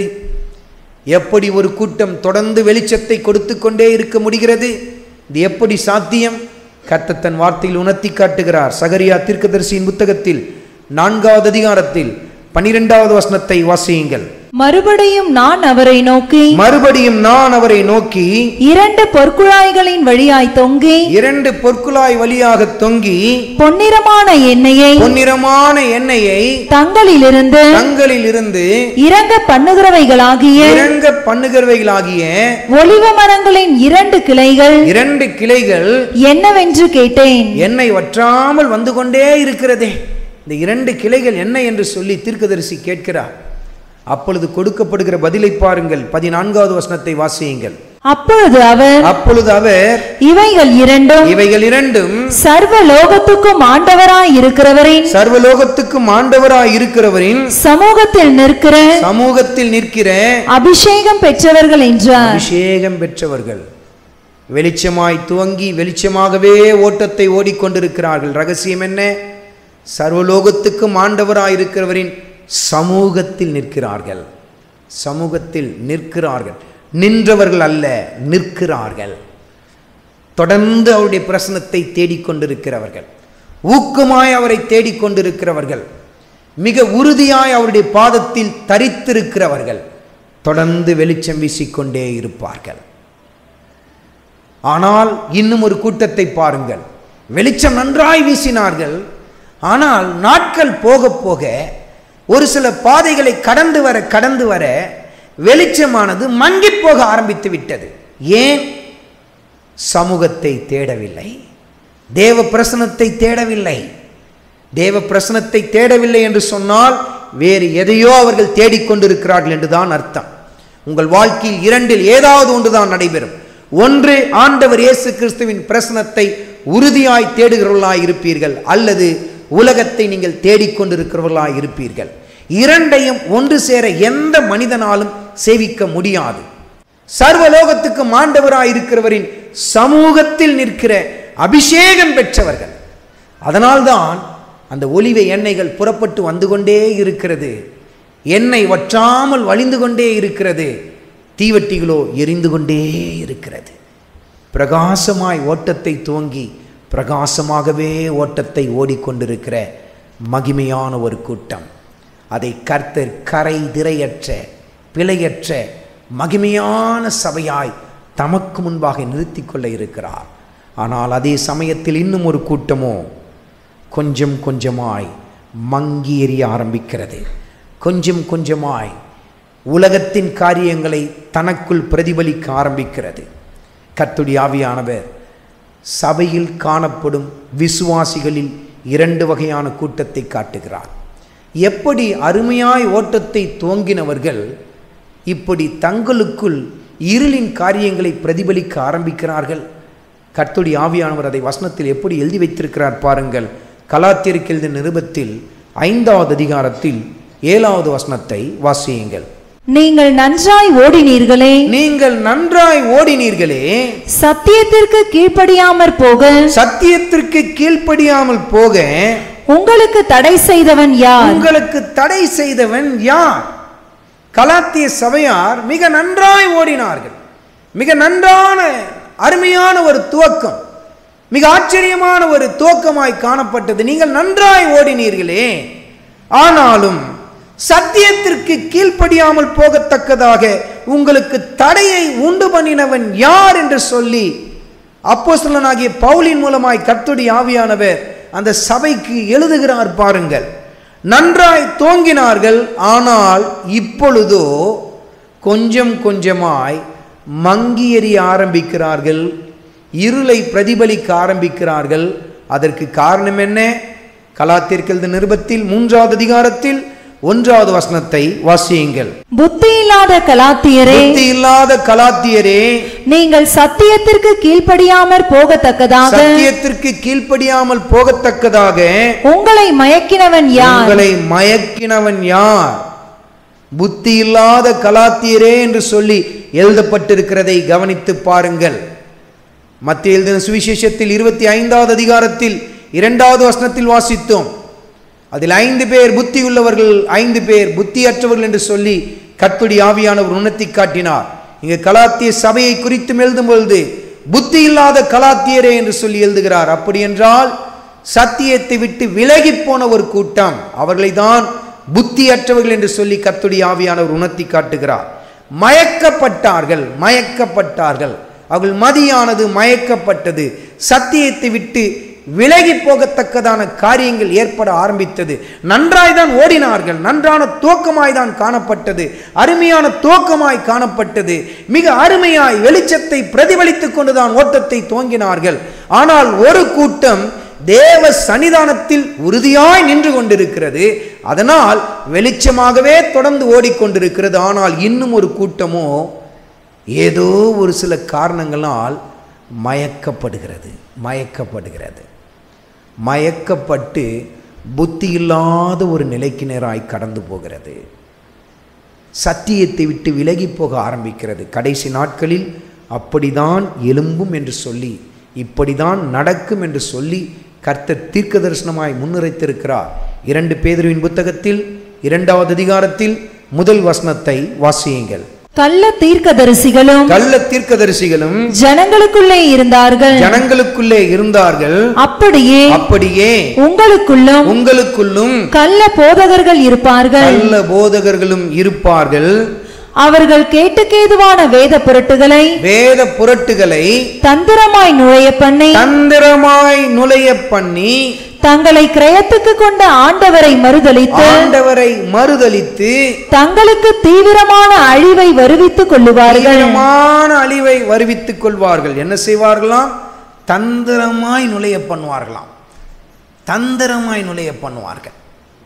எப்படி ஒரு கூட்டம் தொடர்ந்து வெளிச்சத்தை கொடுத்து கொண்டே இருக்க முடிகிறது இது எப்படி சாத்தியம் கர்த்தர் தன் வார்த்தையில் உணர்த்தி காட்டுகிறார் சகரியா தீர்க்கதரிசியின் புத்தகத்தில் நான்காவது அதிகாரத்தில் பனிரெண்டாவது வசனத்தை வாசியுங்கள்
மறுபடியும் நான் அவரை நோக்கி
மறுபடியும் நான் அவரை நோக்கி
இரண்டு பொற்குழாய்களின் வழியாய் தொங்கி
இரண்டு பொற்குழாய் வழியாக தொங்கி
பொன்னிறமான எண்ணெயை
பொன்னிறமான எண்ணெயை
தங்களிலிருந்து
தங்களில் இருந்து
இறங்க பண்ணுகிறவைகளாகிய
இறங்க பண்ணுகிறவைகளாகிய
ஒலிவ மரங்களின் இரண்டு கிளைகள்
இரண்டு கிளைகள்
என்னவென்று கேட்டேன்
எண்ணெய் வற்றாமல் வந்து கொண்டே இருக்கிறதே இந்த இரண்டு கிளைகள் என்ன என்று சொல்லி தீர்க்கதரிசி கேட்கிறார் அப்பொழுது கொடுக்கப்படுகிற பதிலை பாருங்கள் பதினான்காவது வசனத்தை வாசியுங்கள்
அப்பொழுது அவர்
அப்பொழுது அவர்
இவைகள் இரண்டும்
இவைகள் இரண்டும்
சர்வ லோகத்துக்கும் ஆண்டவராய் இருக்கிறவரின்
சர்வலோகத்துக்கும் ஆண்டவராய் இருக்கிறவரின்
சமூகத்தில் நிற்கிற
சமூகத்தில் நிற்கிற
அபிஷேகம் பெற்றவர்கள் என்றார்
அபிஷேகம் பெற்றவர்கள் வெளிச்சமாய் துவங்கி வெளிச்சமாகவே ஓட்டத்தை ஓடிக்கொண்டிருக்கிறார்கள் ரகசியம் என்ன சர்வலோகத்துக்கும் ஆண்டவராய் இருக்கிறவரின் சமூகத்தில் நிற்கிறார்கள் சமூகத்தில் நிற்கிறார்கள் நின்றவர்கள் அல்ல நிற்கிறார்கள் தொடர்ந்து அவருடைய பிரசனத்தை தேடிக்கொண்டிருக்கிறவர்கள் ஊக்கமாய் அவரை தேடிக்கொண்டிருக்கிறவர்கள் மிக உறுதியாய் அவருடைய பாதத்தில் தரித்திருக்கிறவர்கள் தொடர்ந்து வெளிச்சம் வீசிக்கொண்டே இருப்பார்கள் ஆனால் இன்னும் ஒரு கூட்டத்தை பாருங்கள் வெளிச்சம் நன்றாய் வீசினார்கள் ஆனால் நாட்கள் போக போக ஒரு சில பாதைகளை கடந்து வர கடந்து வர வெளிச்சமானது மங்கிப் போக ஆரம்பித்து விட்டது ஏன் சமூகத்தை தேடவில்லை தேவ பிரசனத்தை தேடவில்லை தேவ பிரசனத்தை தேடவில்லை என்று சொன்னால் வேறு எதையோ அவர்கள் தேடிக்கொண்டிருக்கிறார்கள் என்றுதான் அர்த்தம் உங்கள் வாழ்க்கையில் இரண்டில் ஏதாவது ஒன்றுதான் நடைபெறும் ஒன்று ஆண்டவர் இயேசு கிறிஸ்துவின் பிரசனத்தை உறுதியாய் தேடுகிறவர்களாய் இருப்பீர்கள் அல்லது உலகத்தை நீங்கள் தேடிக்கொண்டிருக்கிறவர்களாய் இருப்பீர்கள் இரண்டையும் ஒன்று சேர எந்த மனிதனாலும் சேவிக்க முடியாது சர்வலோகத்துக்கு மாண்டவராய் இருக்கிறவரின் சமூகத்தில் நிற்கிற அபிஷேகம் பெற்றவர்கள் அதனால்தான் அந்த ஒலிவ எண்ணெய்கள் புறப்பட்டு வந்து கொண்டே இருக்கிறது எண்ணெய் வற்றாமல் வழிந்து கொண்டே இருக்கிறது தீவட்டிகளோ எரிந்து கொண்டே இருக்கிறது பிரகாசமாய் ஓட்டத்தை துவங்கி பிரகாசமாகவே ஓட்டத்தை ஓடிக்கொண்டிருக்கிற மகிமையான ஒரு கூட்டம் அதை கர்த்தர் கரை திரையற்ற பிழையற்ற மகிமையான சபையாய் தமக்கு முன்பாக நிறுத்திக் கொள்ள இருக்கிறார் ஆனால் அதே சமயத்தில் இன்னும் ஒரு கூட்டமோ கொஞ்சம் கொஞ்சமாய் மங்கி எறிய ஆரம்பிக்கிறது கொஞ்சம் கொஞ்சமாய் உலகத்தின் காரியங்களை தனக்குள் பிரதிபலிக்க ஆரம்பிக்கிறது கர்த்துடைய ஆவியானவர் சபையில் காணப்படும் விசுவாசிகளில் இரண்டு வகையான கூட்டத்தை காட்டுகிறார் எப்படி அருமையாய் ஓட்டத்தை துவங்கினவர்கள் இப்படி தங்களுக்குள் இருளின் காரியங்களை பிரதிபலிக்க ஆரம்பிக்கிறார்கள் கர்த்துடைய ஆவியானவர் அதை வசனத்தில் எப்படி எழுதி வைத்திருக்கிறார் பாருங்கள் கலாத்தியருக்கு எழுதிய நிருபத்தில் ஐந்தாவது அதிகாரத்தில் ஏழாவது வசனத்தை வாசியுங்கள்
நீங்கள் நன்றாய் ஓடினீர்களே
நீங்கள் நன்றாய் ஓடினீர்களே
சத்தியத்திற்கு கீழ்ப்படியாமற் போக
சத்தியத்திற்கு கீழ்ப்படியாமல் போக
உங்களுக்கு தடை செய்தவன் யார்
உங்களுக்கு தடை செய்தவன் யார் கலாத்திய சபையார் மிக நன்றாய் ஓடினார்கள் மிக நன்றான அருமையான ஒரு துவக்கம் மிக ஆச்சரியமான ஒரு துவக்கமாய் காணப்பட்டது நீங்கள் நன்றாய் ஓடினீர்களே ஆனாலும் சத்தியத்திற்கு கீழ்ப்படியாமல் போகத்தக்கதாக உங்களுக்கு தடையை உண்டு பண்ணினவன் யார் என்று சொல்லி அப்போஸ்தலனாகிய பவுலின் மூலமாய் கர்த்தருடைய ஆவியானவர் அந்த சபைக்கு எழுதுகிறார் பாருங்கள் நன்றாய் தோங்கினார்கள் ஆனால் இப்பொழுதோ கொஞ்சம் கொஞ்சமாய் மங்கி எறிய ஆரம்பிக்கிறார்கள் இருளை பிரதிபலிக்க ஆரம்பிக்கிறார்கள் அதற்கு காரணம் என்ன கலாத்திற்கெழுத நிருபத்தில் மூன்றாவது அதிகாரத்தில் ஒன்றாவது வசனத்தை வாசியுங்கள்
புத்தி இல்லாத கலாத்தியரே
புத்தி இல்லாத கலாத்தியரே
நீங்கள் சத்தியத்திற்கு கீழ்ப்படியாமற் போகத்தக்கதாக
சத்தியத்திற்கு கீழ்ப்படியாமல் போகத்தக்கதாக
உங்களை மயக்கினவன் யார்
உங்களை மயக்கினவன் யார் புத்தி இல்லாத கலாத்தியரே என்று சொல்லி எழுதப்பட்டிருக்கிறதை கவனித்து பாருங்கள் மத்திய எழுதின சுவிசேஷத்தில் இருபத்தி ஐந்தாவது அதிகாரத்தில் இரண்டாவது வசனத்தில் வாசித்தோம் அதில் ஐந்து பேர் புத்தி உள்ளவர்கள் ஐந்து பேர் புத்தியற்றவர்கள் என்று சொல்லி கர்த்தருடைய ஆவியானவர் உணர்த்தி காட்டினார் இங்கு கலாத்திய சபையை குறித்தும் எழுதும் பொழுது புத்தி இல்லாத கலாத்தியரே என்று சொல்லி எழுதுகிறார் அப்படி என்றால் சத்தியத்தை விட்டு விலகி போன ஒரு கூட்டம் அவர்களை தான் புத்தியற்றவர்கள் என்று சொல்லி கர்த்தருடைய ஆவியானவர் உணர்த்தி காட்டுகிறார் மயக்கப்பட்டார்கள் மயக்கப்பட்டார்கள் அவர்கள் மதியானது மயக்கப்பட்டது சத்தியத்தை விட்டு விலகி போகத்தக்கதான காரியங்கள் ஏற்பட ஆரம்பித்தது நன்றாய் தான் ஓடினார்கள் நன்றான துவக்கமாய் தான் காணப்பட்டது அருமையான துவக்கமாய் காணப்பட்டது மிக அருமையாய் வெளிச்சத்தை பிரதிபலித்துக் கொண்டுதான் ஓட்டத்தை துவங்கினார்கள் ஆனால் ஒரு கூட்டம் தேவ சன்னிதானத்தில் உறுதியாய் நின்று கொண்டிருக்கிறது அதனால் வெளிச்சமாகவே தொடர்ந்து ஓடிக்கொண்டிருக்கிறது ஆனால் இன்னும் ஒரு கூட்டமோ ஏதோ ஒரு சில காரணங்களால் மயக்கப்படுகிறது மயக்கப்படுகிறது மயக்கப்பட்டு புத்தி இல்லாத ஒரு நிலைக்கு நேராய் கடந்து போகிறது சத்தியத்தை விட்டு விலகி போக ஆரம்பிக்கிறது கடைசி நாட்களில் அப்படிதான் எலும்பும் என்று சொல்லி இப்படிதான் நடக்கும் என்று சொல்லி கர்த்தர் தீர்க்க தரிசனமாய் முன்னுரைத்திருக்கிறார் இரண்டு பேதுருவின் புத்தகத்தில் இரண்டாவது அதிகாரத்தில் முதல் வசனத்தை வாசியுங்கள்
கள்ள தீர்க்கதரிசிகளும்
கள்ள தீர்க்கதரிசிகளும்
ஜனங்களுக்குள்ளே இருந்தார்கள்
ஜனங்களுக்குள்ளே இருந்தார்கள்
அப்படியே
அப்படியே
உங்களுக்குள்ளும்
உங்களுக்குள்ளும்
கள்ள போதகர்கள் இருப்பார்கள்
நல்ல போதகர்களும் இருப்பார்கள்
அவர்கள் கேட்டுக்கேதுவான வேத பொருட்டுகளை
வேத புரட்டுகளை
தந்திரமாய் நுழைய பண்ணி
தந்திரமாய் நுழைய பண்ணி
தங்களை கிரயத்துக்கு கொண்ட ஆண்டவரை மறுதலித்து
ஆண்டவரை மறுதலித்து
தங்களுக்கு தீவிரமான அழிவை வருவித்துக் கொள்ளுவார்கள்
தீவிரமான அழிவை வருவித்துக் கொள்வார்கள் என்ன செய்வார்களாம் தந்திரமாய் நுழைய பண்ணுவார்களாம் தந்திரமாய் நுழைய பண்ணுவார்கள்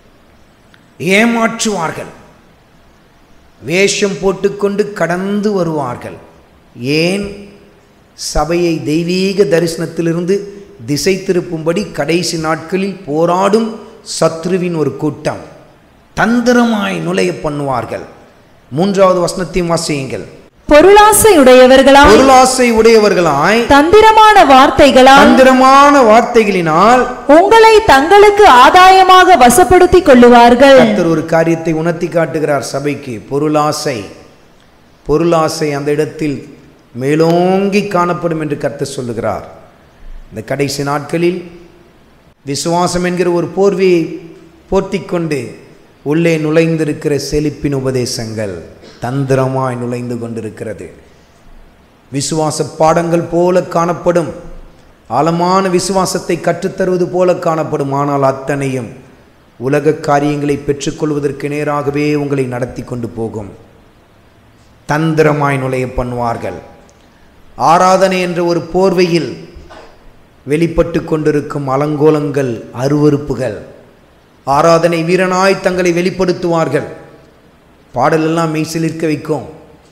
ஏமாற்றுவார்கள் வேஷம் போட்டுக்கொண்டு கடந்து வருவார்கள் ஏன் சபையை தெய்வீக தரிசனத்திலிருந்து திசை திருப்பும்படி கடைசி நாட்களில் போராடும் சத்ருவின் ஒரு கூட்டம் தந்திரமாய் நுழைய பண்ணுவார்கள் மூன்றாவது வசனத்தையும் வாசியுங்கள்
பொருளாசை உடையவர்களாய்
பொருளாசை உடையவர்களாய்
தந்திரமான வார்த்தைகளால்
தந்திரமான வார்த்தைகளினால்
உங்களை தங்களுக்கு ஆதாயமாக வசப்படுத்திக் கொள்ளுவார்கள்
கர்த்தர் ஒரு காரியத்தை உணர்த்தி காட்டுகிறார் சபைக்கு பொருளாசை பொருளாசை அந்த இடத்தில் மேலோங்கி காணப்படும் என்று கர்த்தர் சொல்லுகிறார் இந்த கடைசி நாட்களில் விசுவாசம் என்கிற ஒரு போர்வையை போர்த்திக்கொண்டு உள்ளே நுழைந்திருக்கிற செழிப்பின் உபதேசங்கள் தந்திரமாய் நுழைந்து கொண்டிருக்கிறது விசுவாச பாடங்கள் போல காணப்படும் ஆழமான விசுவாசத்தை கற்றுத்தருவது போல காணப்படும் ஆனால் அத்தனையும் உலக காரியங்களை பெற்றுக்கொள்வதற்கு நேராகவே உங்களை நடத்தி கொண்டு போகும் தந்திரமாய் நுழைய பண்ணுவார்கள் ஆராதனை என்ற ஒரு போர்வையில் வெளிப்பட்டு கொண்டிருக்கும் அலங்கோலங்கள் அருவருப்புகள் ஆராதனை வீரனாய் தங்களை வெளிப்படுத்துவார்கள் பாடலெல்லாம் மெய்சிலிருக்க வைக்கும்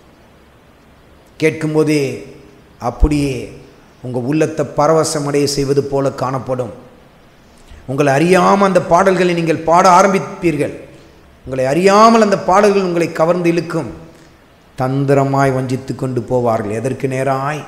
கேட்கும்போதே அப்படியே உங்கள் உள்ளத்தை பரவசமடைய செய்வது போல காணப்படும் உங்களை அறியாமல் அந்த பாடல்களை நீங்கள் பாட ஆரம்பிப்பீர்கள் உங்களை அறியாமல் அந்த பாடல்கள் உங்களை கவர்ந்து இழுக்கும் தந்திரமாய் வஞ்சித்து கொண்டு போவார்கள் எதற்கு நேராய்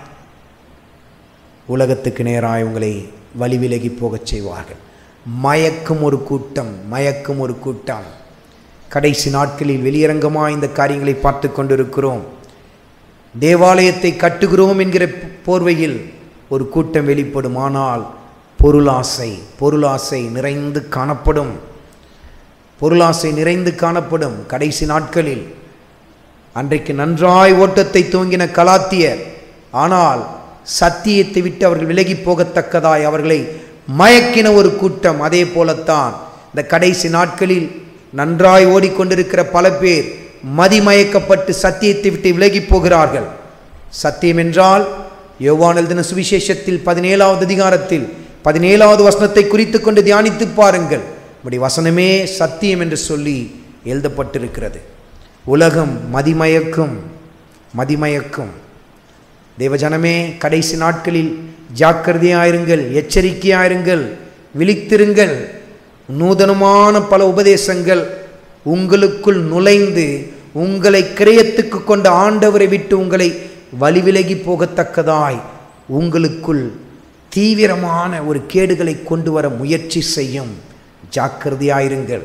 உலகத்துக்கு நேராய் உங்களை வழி விலகி போகச் செய்வார்கள் மயக்கும் ஒரு கூட்டம் மயக்கும் ஒரு கூட்டம் கடைசி நாட்களில் வெளியரங்கமாக இந்த காரியங்களை பார்த்து கொண்டிருக்கிறோம் தேவாலயத்தை கட்டுகிறோம் என்கிற போர்வையில் ஒரு கூட்டம் வெளிப்படும் ஆனால் பொருளாசை பொருளாசை நிறைந்து காணப்படும் பொருளாசை நிறைந்து காணப்படும் கடைசி நாட்களில் அன்றைக்கு நன்றாய் ஓட்டத்தை தூங்கின கலாத்தியர் ஆனால் சத்தியத்தை விட்டு அவர்கள் விலகி போகத்தக்கதாய் அவர்களை மயக்கின ஒரு கூட்டம் அதே போலத்தான் இந்த கடைசி நாட்களில் நன்றாய் ஓடிக்கொண்டிருக்கிற பல பேர் மதிமயக்கப்பட்டு சத்தியத்தை விட்டு விலகி போகிறார்கள் சத்தியம் என்றால் யோவான் எழுதின சுவிசேஷத்தில் பதினேழாவது அதிகாரத்தில் பதினேழாவது வசனத்தை குறித்து கொண்டு தியானித்து பாருங்கள் இப்படி வசனமே சத்தியம் என்று சொல்லி எழுதப்பட்டிருக்கிறது உலகம் மதிமயக்கும் மதிமயக்கும் தேவஜனமே கடைசி நாட்களில் ஜாக்கிரதையாயிருங்கள் எச்சரிக்கையாயிருங்கள் விழித்திருங்கள் நூதனமான பல உபதேசங்கள் உங்களுக்குள் நுழைந்து உங்களை கிரயத்துக்கு கொண்ட ஆண்டவரை விட்டு உங்களை வழிவிலகி போகத்தக்கதாய் உங்களுக்குள் தீவிரமான ஒரு கேடுகளை கொண்டு வர முயற்சி செய்யும் ஜாக்கிரதையாயிருங்கள்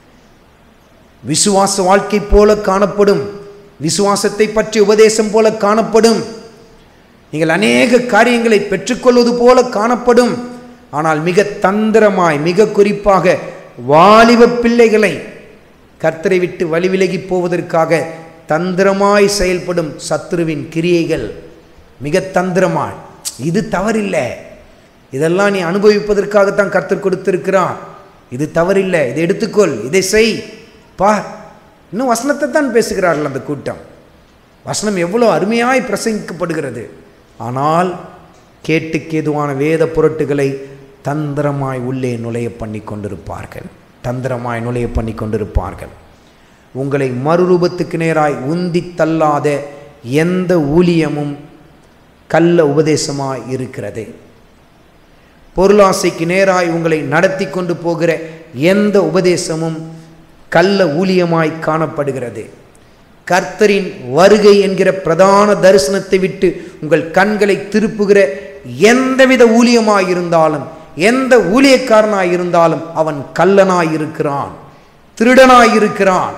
விசுவாச வாழ்க்கை போல காணப்படும் விசுவாசத்தை பற்றி உபதேசம் போல காணப்படும் நீங்கள் அநேக காரியங்களை பெற்றுக்கொள்வது போல காணப்படும் ஆனால் மிக தந்திரமாய் மிக குறிப்பாக வாலிப பிள்ளைகளை கர்த்தரை விட்டு வழி விலகி போவதற்காக தந்திரமாய் செயல்படும் சத்துருவின் கிரியைகள் மிக தந்திரமாய் இது தவறில்லை இதெல்லாம் நீ அனுபவிப்பதற்காகத்தான் கர்த்தர் கொடுத்திருக்கிறான் இது தவறில்லை இதை எடுத்துக்கொள் இதை செய் பார் இன்னும் வசனத்தை தான் பேசுகிறார்கள் அந்த கூட்டம் வசனம் எவ்வளோ அருமையாய் பிரசங்கிக்கப்படுகிறது ஆனால் கேட்டுக்கேதுவான வேத புரட்டுகளை தந்திரமாய் உள்ளே நுழைய பண்ணி கொண்டிருப்பார்கள் தந்திரமாய் நுழைய பண்ணி கொண்டிருப்பார்கள் உங்களை மறுரூபத்துக்கு நேராய் உந்தி தள்ளாத எந்த ஊழியமும் கள்ள உபதேசமாய் இருக்கிறது பொருளாசைக்கு நேராய் உங்களை நடத்தி கொண்டு போகிற எந்த உபதேசமும் கள்ள ஊழியமாய் காணப்படுகிறது கர்த்தரின் வருகை என்கிற பிரதான தரிசனத்தை விட்டு உங்கள் கண்களை திருப்புகிற எந்தவித ஊழியமாய் இருந்தாலும் எந்த ஊழியக்காரனாய் இருந்தாலும் அவன் கள்ளனாய் இருக்கிறான் திருடனாய் இருக்கிறான்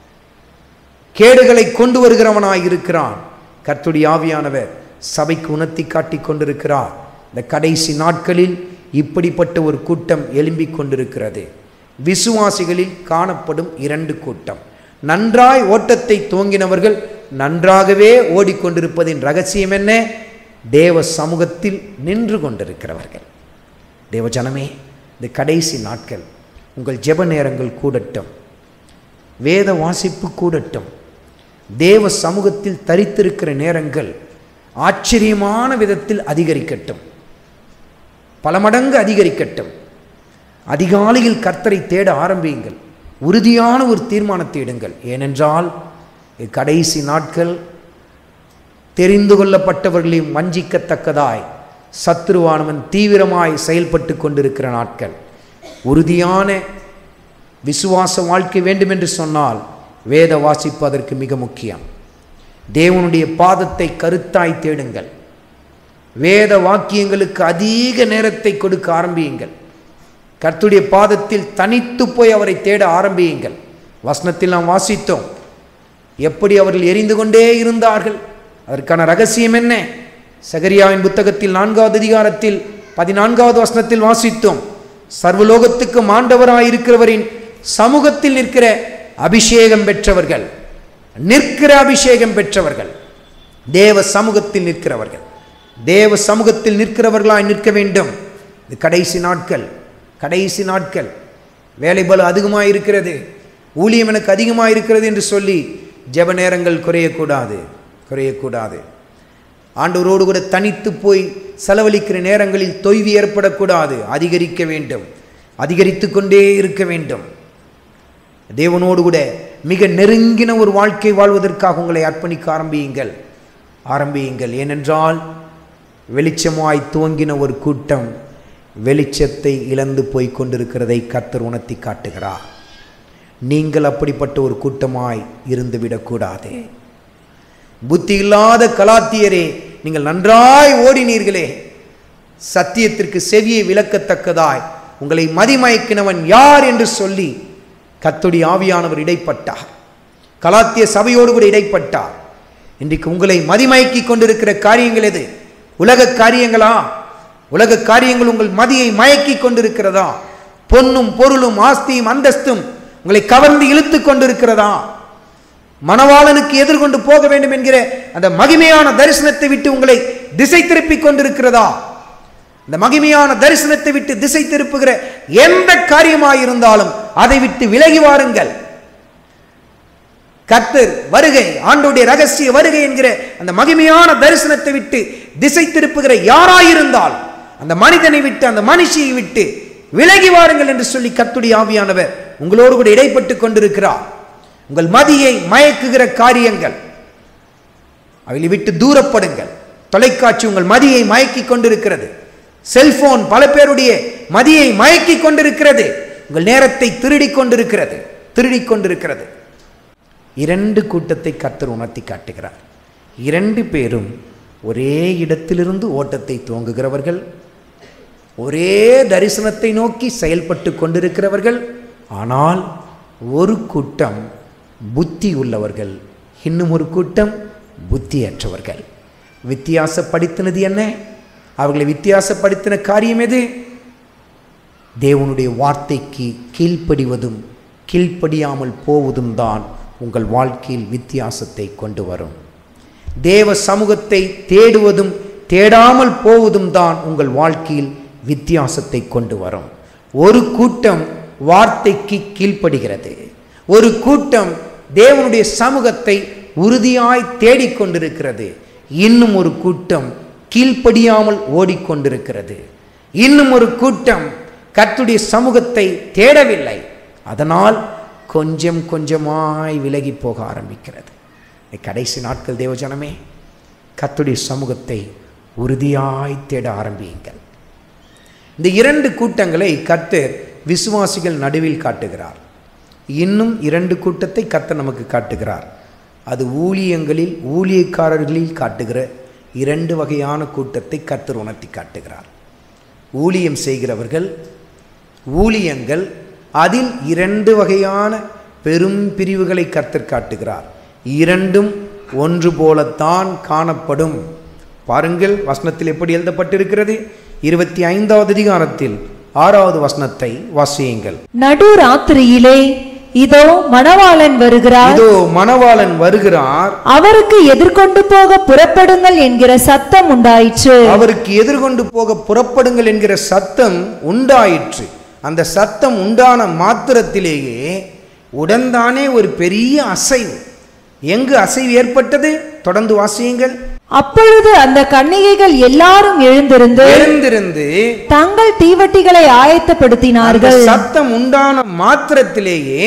கேடுகளை கொண்டு வருகிறவனாய் இருக்கிறான் கர்த்துடைய ஆவியானவர் சபைக்கு உணர்த்தி காட்டிக் கொண்டிருக்கிறார் இந்த கடைசி நாட்களில் இப்படிப்பட்ட ஒரு கூட்டம் எழும்பிக் கொண்டிருக்கிறது விசுவாசிகளில் காணப்படும் இரண்டு கூட்டம் நன்றாய் ஓட்டத்தை துவங்கினவர்கள் நன்றாகவே ஓடிக்கொண்டிருப்பதின் ரகசியம் என்ன தேவ சமூகத்தில் நின்று கொண்டிருக்கிறவர்கள் தேவ ஜனமே இந்த கடைசி நாட்கள் உங்கள் ஜெப நேரங்கள் கூடட்டும் வேத வாசிப்பு கூடட்டும் தேவ சமூகத்தில் தரித்திருக்கிற நேரங்கள் ஆச்சரியமான விதத்தில் அதிகரிக்கட்டும் பல மடங்கு அதிகரிக்கட்டும் அதிகாலையில் கர்த்தரை தேட ஆரம்பியுங்கள் உறுதியான ஒரு தீர்மானத்தை எடுங்கள் ஏனென்றால் கடைசி நாட்கள் தெரிந்து கொள்ளப்பட்டவர்களையும் வஞ்சிக்கத்தக்கதாய் சத்ருவானவன் தீவிரமாய் செயல்பட்டு கொண்டிருக்கிற நாட்கள் உறுதியான விசுவாச வாழ்க்கை வேண்டும் என்று சொன்னால் வேத வாசிப்பு அதற்கு மிக முக்கியம் தேவனுடைய பாதத்தை கருத்தாய் தேடுங்கள் வேத வாக்கியங்களுக்கு அதிக நேரத்தை கொடுக்க ஆரம்பியுங்கள் கர்த்துடைய பாதத்தில் தனித்து போய் அவரை தேட ஆரம்பியுங்கள் வசனத்தில் நாம் வாசித்தோம் எப்படி அவர்கள் எரிந்து கொண்டே இருந்தார்கள் அதற்கான ரகசியம் என்ன சகரியாவின் புத்தகத்தில் நான்காவது அதிகாரத்தில் பதினான்காவது வசனத்தில் வாசித்தோம் சர்வலோகத்துக்கு மாண்டவராயிருக்கிறவரின் சமூகத்தில் நிற்கிற அபிஷேகம் பெற்றவர்கள் நிற்கிற அபிஷேகம் பெற்றவர்கள் தேவ சமூகத்தில் நிற்கிறவர்கள் தேவ சமூகத்தில் நிற்கிறவர்களாய் நிற்க வேண்டும் இது கடைசி நாட்கள் கடைசி நாட்கள் வேலை பல அதிகமாக இருக்கிறது ஊழியம் எனக்கு அதிகமாக இருக்கிறது என்று சொல்லி ஜெப நேரங்கள் குறையக்கூடாது குறையக்கூடாது ஆண்டவரோடு கூட தனித்து போய் செலவழிக்கிற நேரங்களில் தொய்வு ஏற்படக்கூடாது அதிகரிக்க வேண்டும் அதிகரித்து கொண்டே இருக்க வேண்டும் தேவனோடு கூட மிக நெருங்கின ஒரு வாழ்க்கை வாழ்வதற்காக உங்களை அர்ப்பணிக்க ஆரம்பியுங்கள் ஆரம்பியுங்கள் ஏனென்றால் வெளிச்சமாய் துவங்கின ஒரு கூட்டம் வெளிச்சத்தை இழந்து போய் கொண்டிருக்கிறதை கர்த்தர் உணர்த்தி காட்டுகிறார் நீங்கள் அப்படிப்பட்ட ஒரு கூட்டமாய் இருந்துவிடக்கூடாது புத்தி இல்லாத கலாத்தியரே நீங்கள் நன்றாய் ஓடினீர்களே சத்தியத்திற்கு செவியை விளக்கத்தக்கதாய் உங்களை மதிமயக்கினவன் யார் என்று சொல்லி கத்துடைய ஆவியானவர் இடைப்பட்டார் கலாத்திய சபையோடு கூட இடைப்பட்டார் இன்றைக்கு உங்களை மதிமயக்கி கொண்டிருக்கிற காரியங்கள் எது உலக காரியங்களா உலக காரியங்கள் உங்கள் மதியை மயக்கி கொண்டிருக்கிறதா பொன்னும் பொருளும் ஆஸ்தியும் அந்தஸ்தும் உங்களை கவர்ந்து இழுத்து கொண்டிருக்கிறதா மணவாளனுக்கு எதிர்கொண்டு போக வேண்டும் என்கிற அந்த மகிமையான தரிசனத்தை விட்டு உங்களை திசை திருப்பிக் கொண்டிருக்கிறதா இந்த மகிமையான தரிசனத்தை விட்டு திசை திருப்புகிற எந்த காரியமாயிருந்தாலும் அதை விட்டு விலகி வாருங்கள் கர்த்தர் வருகை ஆண்டோடைய ரகசிய வருகை என்கிற அந்த மகிமையான தரிசனத்தை விட்டு திசை திருப்புகிற யாராயிருந்தால் அந்த மனிதனை விட்டு அந்த மனுஷியை விட்டு விலகி வாருங்கள் என்று சொல்லி கர்த்துடைய ஆவியானவர் உங்களோடு கூட இடைப்பட்டு கொண்டிருக்கிறார் உங்கள் மதியை மயக்குகிற காரியங்கள் அவை விட்டு தூரப்படுங்கள் தொலைக்காட்சி உங்கள் மதியை மயக்கி கொண்டிருக்கிறது செல்போன் பல பேருடைய மதியை மயக்கி கொண்டிருக்கிறது உங்கள் நேரத்தை திருடி கொண்டிருக்கிறது திருடி கொண்டிருக்கிறது இரண்டு கூட்டத்தை கர்த்தர் உணர்த்தி காட்டுகிறார் இரண்டு பேரும் ஒரே இடத்திலிருந்து ஓட்டத்தை துவங்குகிறவர்கள் ஒரே தரிசனத்தை நோக்கி செயல்பட்டு கொண்டிருக்கிறவர்கள் ஆனால் ஒரு கூட்டம் புத்தி உள்ளவர்கள் இன்னும் ஒரு கூட்டம் புத்தியற்றவர்கள் வித்தியாசப்படுத்தினது என்ன அவர்களை வித்தியாசப்படுத்தின காரியம் எது தேவனுடைய வார்த்தைக்கு கீழ்ப்படிவதும் கீழ்ப்படியாமல் போவதும் தான் உங்கள் வாழ்க்கையில் வித்தியாசத்தை கொண்டு வரும் தேவ சமூகத்தை தேடுவதும் தேடாமல் போவதும் தான் உங்கள் வாழ்க்கையில் வித்தியாசத்தை கொண்டு வரும் ஒரு கூட்டம் வார்த்தைக்கு கீழ்ப்படுகிறது ஒரு கூட்டம் தேவனுடைய சமூகத்தை உறுதியாய் தேடிக்கொண்டிருக்கிறது இன்னும் ஒரு கூட்டம் கீழ்ப்படியாமல் ஓடிக்கொண்டிருக்கிறது இன்னும் ஒரு கூட்டம் கர்த்துடைய சமூகத்தை தேடவில்லை அதனால் கொஞ்சம் கொஞ்சமாய் விலகி போக ஆரம்பிக்கிறது கடைசி நாட்கள் தேவஜனமே கர்த்துடைய சமூகத்தை உறுதியாய் தேட ஆரம்பியுங்கள் இந்த இரண்டு கூட்டங்களை கர்த்தர் விசுவாசிகள் நடுவில் காட்டுகிறார் இன்னும் இரண்டு கூட்டத்தை கர்த்தர் நமக்கு காட்டுகிறார் அது ஊழியங்களில் ஊழியக்காரர்களில் காட்டுகிற இரண்டு வகையான கூட்டத்தை கர்த்தர் உணர்த்தி காட்டுகிறார் ஊழியம் செய்கிறவர்கள் ஊழியங்கள் அதில் இரண்டு வகையான பெரும் பிரிவுகளை கர்த்தர் காட்டுகிறார் இரண்டும் ஒன்று போலத்தான் காணப்படும் பாருங்கள் வசனத்தில் எப்படி எழுதப்பட்டிருக்கிறது இருபத்தி ஐந்தாவது அதிகாரத்தில் ஆறாவது வசனத்தை வாசியுங்கள்
நடு ராத்திரியிலே இதோ மணவாளன் வருகிறார்
இதோ மணவாளன் வருகிறார்
அவருக்கு எதிர்கொண்டு போக புறப்படுங்கள் என்கிற சத்தம் உண்டாயிற்று
அவருக்கு எதிர்கொண்டு போக புறப்படுங்கள் என்கிற சத்தம் உண்டாயிற்று அந்த சத்தம் உண்டான மாத்திரத்திலேயே உடன்தானே ஒரு பெரிய அசைவு எங்கு அசைவு ஏற்பட்டது தொடர்ந்து வாசியுங்கள்
அப்பொழுது அந்த கன்னிகைகள் எல்லாரும் எழுந்திருந்து
எழுந்திருந்து
தங்கள் தீவட்டிகளை
அந்த
ஆயத்தப்படுத்தினார்கள்
சத்தம் உண்டான மாத்திரத்திலேயே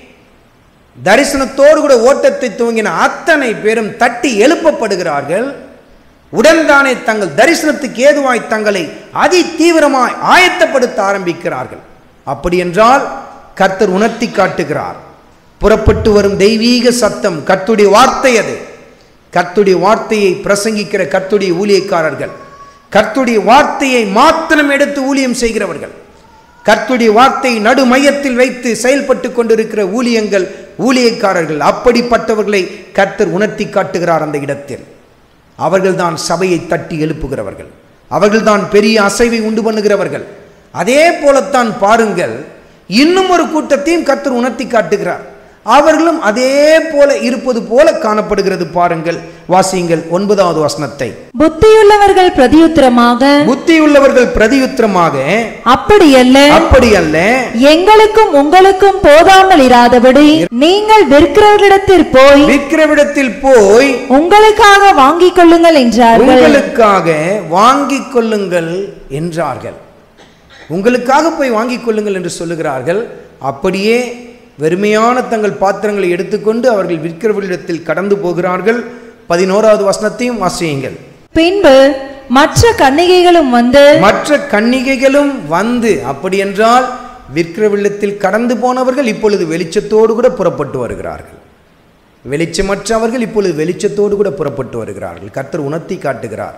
தரிசனத்தோடு கூட ஓட்டத்தை துவங்கின அத்தனை பேரும் தட்டி எழுப்பப்படுகிறார்கள் உடன்தானே தங்கள் தரிசனத்துக்கு ஏதுவாய் தங்களை அதி தீவிரமாய் ஆயத்தப்படுத்த ஆரம்பிக்கிறார்கள் அப்படி என்றால் கர்த்தர் உணர்த்தி காட்டுகிறார் புறப்பட்டு வரும் தெய்வீக சத்தம் கர்த்துடைய வார்த்தை அது கர்த்துடைய வார்த்தையை பிரசங்கிக்கிற கர்த்துடைய ஊழியக்காரர்கள் கர்த்துடைய வார்த்தையை மாத்திரம் எடுத்து ஊழியம் செய்கிறவர்கள் கர்த்துடைய வார்த்தையை நடு மையத்தில் வைத்து செயல்பட்டு கொண்டிருக்கிற ஊழியங்கள் ஊழியக்காரர்கள் அப்படிப்பட்டவர்களை கர்த்தர் உணர்த்தி காட்டுகிறார் அந்த இடத்தில் அவர்கள்தான் சபையை தட்டி எழுப்புகிறவர்கள் அவர்கள்தான் பெரிய அசைவை உண்டு பண்ணுகிறவர்கள் அதே போலத்தான் பாருங்கள் இன்னும் ஒரு கூட்டத்தையும் கர்த்தர் உணர்த்தி காட்டுகிறார் அவர்களும் அதே போல இருப்பது போல காணப்படுகிறது பாருங்கள் வாசியுங்கள் ஒன்பதாவது வசனத்தை
புத்தியுள்ளவர்கள் பிரதியுத்தரமாக
புத்தியுள்ளவர்கள் பிரதியுத்திரமாக
அப்படியல்ல
அப்படி அல்ல
எங்களுக்கும் உங்களுக்கும் போதாமல் இராதபடி நீங்கள் விற்கிறவர்களிடத்தில் போய்
விக்கிரவிடத்தில் போய்
உங்களுக்காக வாங்கிக் கொள்ளுங்கள் என்றார்கள்
உங்களுக்காக வாங்கிக் கொள்ளுங்கள் என்றார்கள் உங்களுக்காக போய் வாங்கிக் கொள்ளுங்கள் என்று சொல்லுகிறார்கள் அப்படியே வெறுமையான தங்கள் பாத்திரங்களை எடுத்துக்கொண்டு அவர்கள் விற்கிறவர்களிடத்தில் கடந்து போகிறார்கள் பதினோராவது வசனத்தையும் வாசியுங்கள்
பின்பு மற்ற கன்னிகைகளும் வந்து
மற்ற கன்னிகைகளும் வந்து அப்படி என்றால் விற்கிறவில்லத்தில் கடந்து போனவர்கள் இப்பொழுது வெளிச்சத்தோடு கூட புறப்பட்டு வருகிறார்கள் வெளிச்சமற்றவர்கள் இப்பொழுது வெளிச்சத்தோடு கூட புறப்பட்டு வருகிறார்கள் கர்த்தர் உணர்த்தி காட்டுகிறார்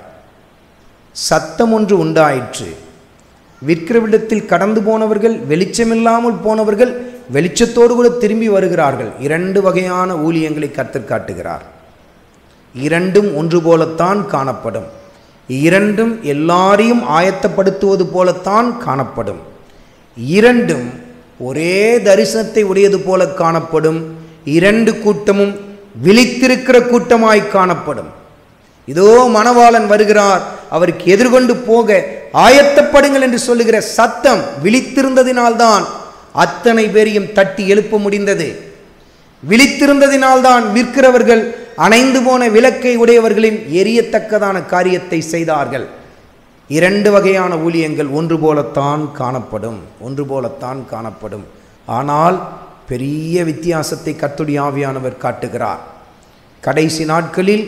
சத்தம் ஒன்று உண்டாயிற்று விற்கிறவிடத்தில் கடந்து போனவர்கள் வெளிச்சமில்லாமல் போனவர்கள் வெளிச்சத்தோடு கூட திரும்பி வருகிறார்கள் இரண்டு வகையான ஊழியங்களை கர்த்தர் காட்டுகிறார் இரண்டும் ஒன்று போலத்தான் காணப்படும் இரண்டும் எல்லாரையும் ஆயத்தப்படுத்துவது போலத்தான் காணப்படும் இரண்டும் ஒரே தரிசனத்தை உடையது போல காணப்படும் இரண்டு கூட்டமும் விழித்திருக்கிற கூட்டமாய் காணப்படும் இதோ மணவாளன் வருகிறார் அவருக்கு எதிர்கொண்டு போக ஆயத்தப்படுங்கள் என்று சொல்லுகிற சத்தம் விழித்திருந்ததினால்தான் அத்தனை பேரையும் தட்டி எழுப்ப முடிந்தது விழித்திருந்ததினால்தான் விற்கிறவர்கள் அணைந்து போன விளக்கை உடையவர்களின் எரியத்தக்கதான காரியத்தை செய்தார்கள் இரண்டு வகையான ஊழியங்கள் ஒன்று போலத்தான் காணப்படும் ஒன்று போலத்தான் காணப்படும் ஆனால் பெரிய வித்தியாசத்தை கர்த்தருடைய ஆவியானவர் காட்டுகிறார் கடைசி நாட்களில்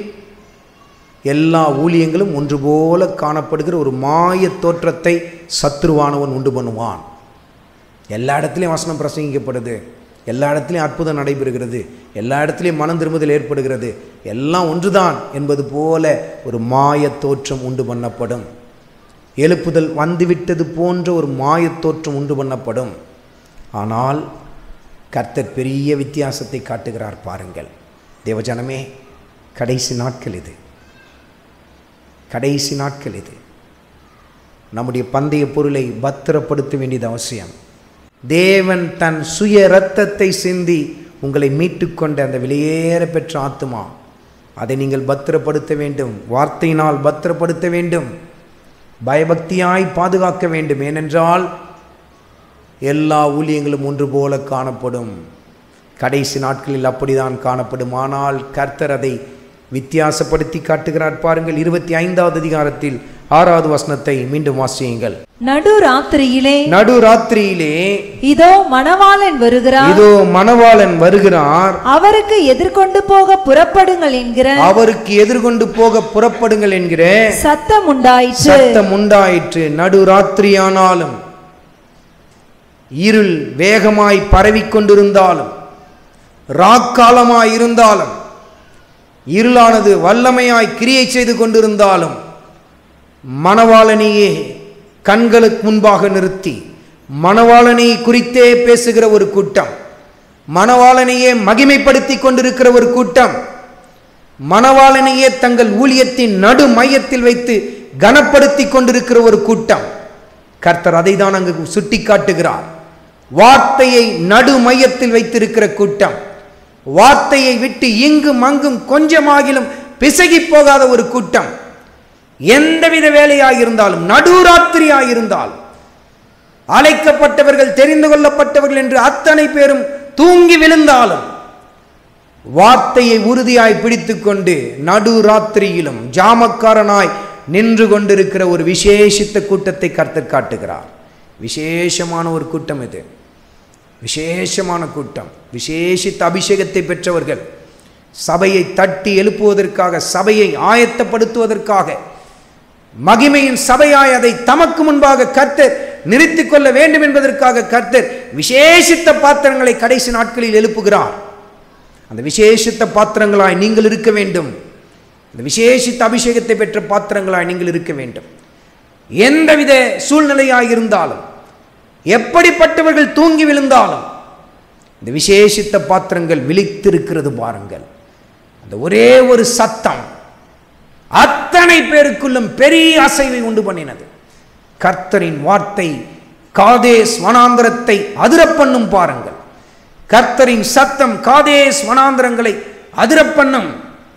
எல்லா ஊழியங்களும் ஒன்று போல காணப்படுகிற ஒரு மாய தோற்றத்தை சத்ருவானவன் உண்டு பண்ணுவான் எல்லா இடத்துலையும் வசனம் பிரசங்கிக்கப்படுது எல்லா இடத்துலையும் அற்புதம் நடைபெறுகிறது எல்லா இடத்துலையும் மனம் திரும்புதல் ஏற்படுகிறது எல்லாம் ஒன்றுதான் என்பது போல ஒரு மாய தோற்றம் உண்டு பண்ணப்படும் எழுப்புதல் வந்துவிட்டது போன்ற ஒரு மாயத் தோற்றம் உண்டு பண்ணப்படும் ஆனால் கர்த்தர் பெரிய வித்தியாசத்தை காட்டுகிறார் பாருங்கள் தேவஜனமே கடைசி நாட்கள் இது கடைசி நாட்கள் இது நம்முடைய பந்தய பொருளை பத்திரப்படுத்த வேண்டியது அவசியம் தேவன் தன் சுய இரத்தத்தை சிந்தி உங்களை மீட்டுக்கொண்ட அந்த வெளியேற பெற்ற ஆத்துமா அதை நீங்கள் பத்திரப்படுத்த வேண்டும் வார்த்தையினால் பத்திரப்படுத்த வேண்டும் பயபக்தியாய் பாதுகாக்க வேண்டும் ஏனென்றால் எல்லா ஊழியங்களும் ஒன்று போல காணப்படும் கடைசி நாட்களில் அப்படிதான் காணப்படும் ஆனால் கர்த்தர் அதை வித்தியாசப்படுத்தி காட்டுகிறார் பாருங்கள் இருபத்தி ஐந்தாவது அதிகாரத்தில் ஆறாவது வசனத்தை மீண்டும் வாசியுங்கள்
நடு ராத்திரியிலே
நடு ராத்திரியிலே
இதோ மணவாளன் வருகிறார்
இதோ மணவாளன் வருகிறார்
அவருக்கு எதிர்கொண்டு போக புறப்படுங்கள் என்கிற
அவருக்கு எதிர்கொண்டு போக புறப்படுங்கள் என்கிற
சத்தம் உண்டாயிற்று
சத்தம் உண்டாயிற்று நடு ராத்திரியானாலும் இருள் வேகமாய் பரவிக் கொண்டிருந்தாலும் ராக்காலமாய் இருந்தாலும் இருளானது வல்லமையாய் கிரியை செய்து கொண்டிருந்தாலும் மணவாளனையே கண்களுக்கு முன்பாக நிறுத்தி மணவாளனை குறித்தே பேசுகிற ஒரு கூட்டம் மணவாளனையே மகிமைப்படுத்தி கொண்டிருக்கிற ஒரு கூட்டம் மணவாளனையே தங்கள் ஊழியத்தின் நடு மையத்தில் வைத்து கனப்படுத்தி கொண்டிருக்கிற ஒரு கூட்டம் கர்த்தர் அதை தான் அங்கு சுட்டி காட்டுகிறார் வார்த்தையை நடு மையத்தில் வைத்திருக்கிற கூட்டம் வார்த்தையை விட்டு இங்கும் அங்கும் கொஞ்சமாகிலும் பிசகி போகாத ஒரு கூட்டம் எந்தவித வேலையாக இருந்தாலும் நடுராத்திரியாக இருந்தாலும் அழைக்கப்பட்டவர்கள் தெரிந்து கொள்ளப்பட்டவர்கள் என்று அத்தனை பேரும் தூங்கி விழுந்தாலும் வார்த்தையை உறுதியாய் பிடித்துக்கொண்டு நடுராத்திரியிலும் ஜாமக்காரனாய் நின்று கொண்டிருக்கிற ஒரு விசேஷித்த கூட்டத்தை கர்த்தர் காட்டுகிறார் விசேஷமான ஒரு கூட்டம் இது விசேஷமான கூட்டம் விசேஷித்த அபிஷேகத்தை பெற்றவர்கள் சபையை தட்டி எழுப்புவதற்காக சபையை ஆயத்தப்படுத்துவதற்காக மகிமையின் சபையாய் அதை தமக்கு முன்பாக கர்த்தர் நிறுத்திக் கொள்ள வேண்டும் என்பதற்காக கர்த்தர் விசேஷித்த பாத்திரங்களை கடைசி நாட்களில் எழுப்புகிறார் அந்த விசேஷித்த பாத்திரங்களாய் நீங்கள் இருக்க வேண்டும் அந்த விசேஷித்த அபிஷேகத்தை பெற்ற பாத்திரங்களாய் நீங்கள் இருக்க வேண்டும் எந்தவித சூழ்நிலையாய் இருந்தாலும் எப்படிப்பட்டவர்கள் தூங்கி விழுந்தாலும் இந்த விசேஷித்த பாத்திரங்கள் விழித்திருக்கிறது பாருங்கள் அந்த ஒரே ஒரு சத்தம் அத்தனை பேருக்குள்ளும் பெரிய அசைவை உண்டு பண்ணினது கர்த்தரின் வார்த்தை காதேஸ் வனாந்தரத்தை அதிரப் பண்ணும் பாருங்கள் கர்த்தரின் சத்தம் காதேஸ் வனாந்தரங்களை அதிரப் பண்ணும்